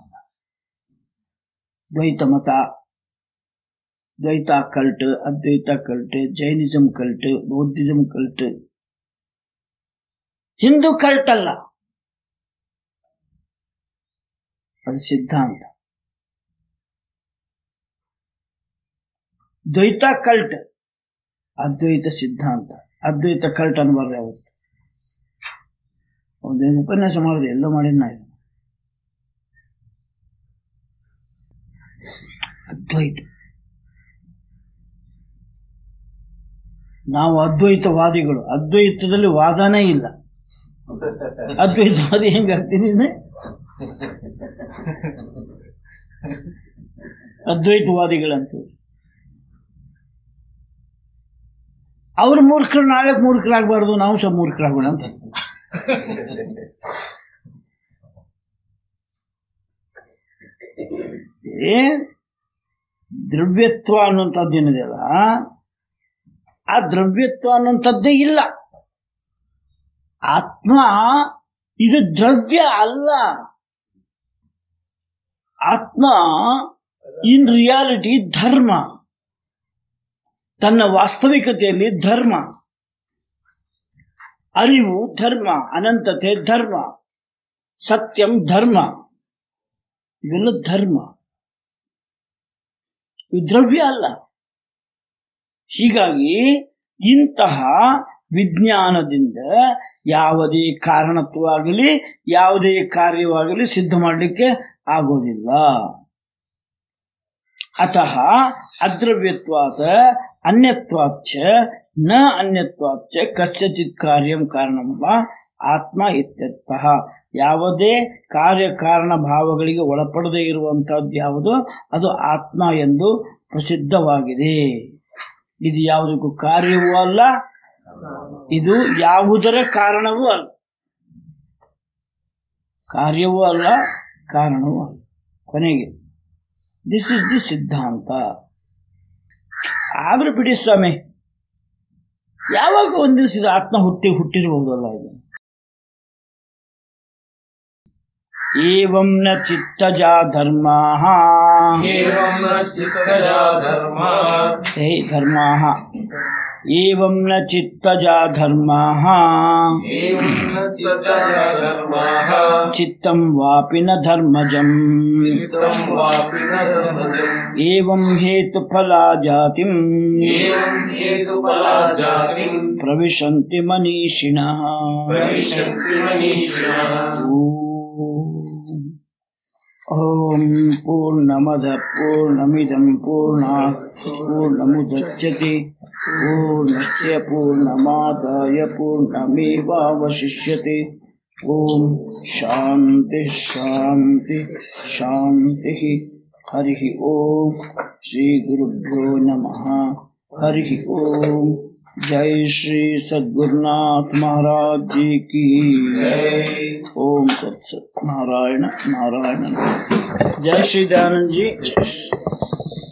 ದ್ವೈತ ಮತ ದ್ವೈತ ಕಲ್ಟ್ ಅದ್ವೈತ cult Jainism cult Buddhism cult Hindu cult ಅಲ್ಲ ಅದು ಸಿದ್ಧಾಂತ ದ್ವೈತ ಕಲ್ಟ್ ಅದ್ವೈತ ಸಿದ್ಧಾಂತ ಅದ್ವೈತ ಕಲ್ಟ್ ಅನ್ಬಾರ್ದು ಯಾವತ್ತು ಒಂದೇನು ಉಪನ್ಯಾಸ ಮಾಡಿದೆ ಎಲ್ಲ ಮಾಡಿನ ನಾ ಇದು. ಅದ್ವೈತ ನಾವು ಅದ್ವೈತವಾದಿಗಳು ಅದ್ವೈತದಲ್ಲಿ ವಾದನೇ ಇಲ್ಲ ಅದ್ವೈತವಾದಿ ಹೆಂಗಾಗ್ತೀನಿ ಅದ್ವೈತವಾದಿಗಳಂತ ಅವ್ರ ಮೂರ್ಖರು ನಾಳೆ ಮೂರ್ಖರಾಗಬಾರ್ದು ನಾವು ಸಹ ಮೂರ್ಖರಾಗೋಣ ಅಂತ ಏ ದ್ರವ್ಯತ್ವ ಅನ್ನುವಂಥದ್ದು ಏನಿದೆಯಲ್ಲ ಆ ದ್ರವ್ಯತ್ವ ಅನ್ನುವಂಥದ್ದೇ ಇಲ್ಲ ಆತ್ಮ ಇದು ದ್ರವ್ಯ ಅಲ್ಲ ಆತ್ಮ ಇನ್ ರಿಯಾಲಿಟಿ ಧರ್ಮ ತನ್ನ ವಾಸ್ತವಿಕತೆಯಲ್ಲಿ ಧರ್ಮ ಅರಿವು ಧರ್ಮ ಅನಂತತೆ ಧರ್ಮ ಸತ್ಯಂ ಧರ್ಮ ಇವೆಲ್ಲ ಧರ್ಮ ಇವು ದ್ರವ್ಯ ಅಲ್ಲ ಹೀಗಾಗಿ ಇಂತಹ ವಿಜ್ಞಾನದಿಂದ ಯಾವುದೇ ಕಾರಣತ್ವಾಗಲಿ ಯಾವುದೇ ಕಾರ್ಯವಾಗಲಿ ಸಿದ್ಧ ಮಾಡಲಿಕ್ಕೆ ಆಗೋದಿಲ್ಲ ಅತಃ ಅದ್ರವ್ಯತ್ವಾತ ಅನ್ಯತ್ವಾಚ್ಚ ನ ಅನ್ಯತ್ವಾಚ್ಚ ಕಸ್ಯಚಿತ್ ಕಾರ್ಯಂ ಕಾರಣಂ ವಾ ಆತ್ಮ ಇತ್ಯರ್ಥ ಯಾವುದೇ ಕಾರ್ಯ ಕಾರಣ ಭಾವಗಳಿಗೆ ಒಳಪಡದೇ ಇರುವಂತಹದ್ದು ಯಾವುದು ಅದು ಆತ್ಮ ಎಂದು ಪ್ರಸಿದ್ಧವಾಗಿದೆ ಇದು ಯಾವುದಕ್ಕೂ ಕಾರ್ಯವೂ ಅಲ್ಲ ಇದು ಯಾವುದರ ಕಾರಣವೂ ಅಲ್ಲ ಕಾರ್ಯವೂ ಅಲ್ಲ ಕಾರಣವೂ ಅಲ್ಲ ಕೊನೆಗೆ ದಿಸ್ ಇಸ್ ದಿ ಸಿದ್ಧಾಂತ ಆದ್ರೆ ಬಿಡಿ ಸ್ವಾಮಿ ಯಾವಾಗ ಒಂದು ದಿವಸ ಇದು ಆತ್ಮ ಹುಟ್ಟಿ ಹುಟ್ಟಿರಬಹುದಲ್ಲ ಇದು ಏವಂ ನ ಚಿತ್ತಜಾ ಧರ್ಮ एवं न चित्तजा धर्मा ಹೇ ಧರ್ಮ ಏವಂ ನ ಚಿತ್ತಜಾ ಧರ್ಮ एवं न चित्तजा धर्माः ಚಿತ್ತಂ ವಾಪಿ ನ ಧರ್ಮಜಂ चित्तं वापि न धर्मजम् ಏವಂ ಹೇತು ಫಲಾ ಜಾತಿಂ एवं हेतुफला जातिम् ಪ್ರವಿಶಂತಿ ಮನೀಷಿಣಃ प्रविशन्ति मनीषिणः ಓಂ ಪೂರ್ಣಮದ ಪೂರ್ಣಮಿದಂ ಪೂರ್ಣಾತ್ ಪೂರ್ಣಮುದಚ್ಯತೆ ಪೂರ್ಣಸ್ಯ ಪೂರ್ಣಮಾದಾಯ ಪೂರ್ಣಮೇವಾವಶಿಷ್ಯತೆ ಓಂ ಶಾಂತಿ ಶಾಂತಿ ಶಾಂತಿ ಹರಿ ಓಂ ಶ್ರೀ ಗುರುಭ್ಯೋ ನಮಃ ಹರಿ ಓಂ जय श्री सद्गुरुनाथ महाराज जी की ओम तत्सत नारायण नारायण जय श्री दयानंद जी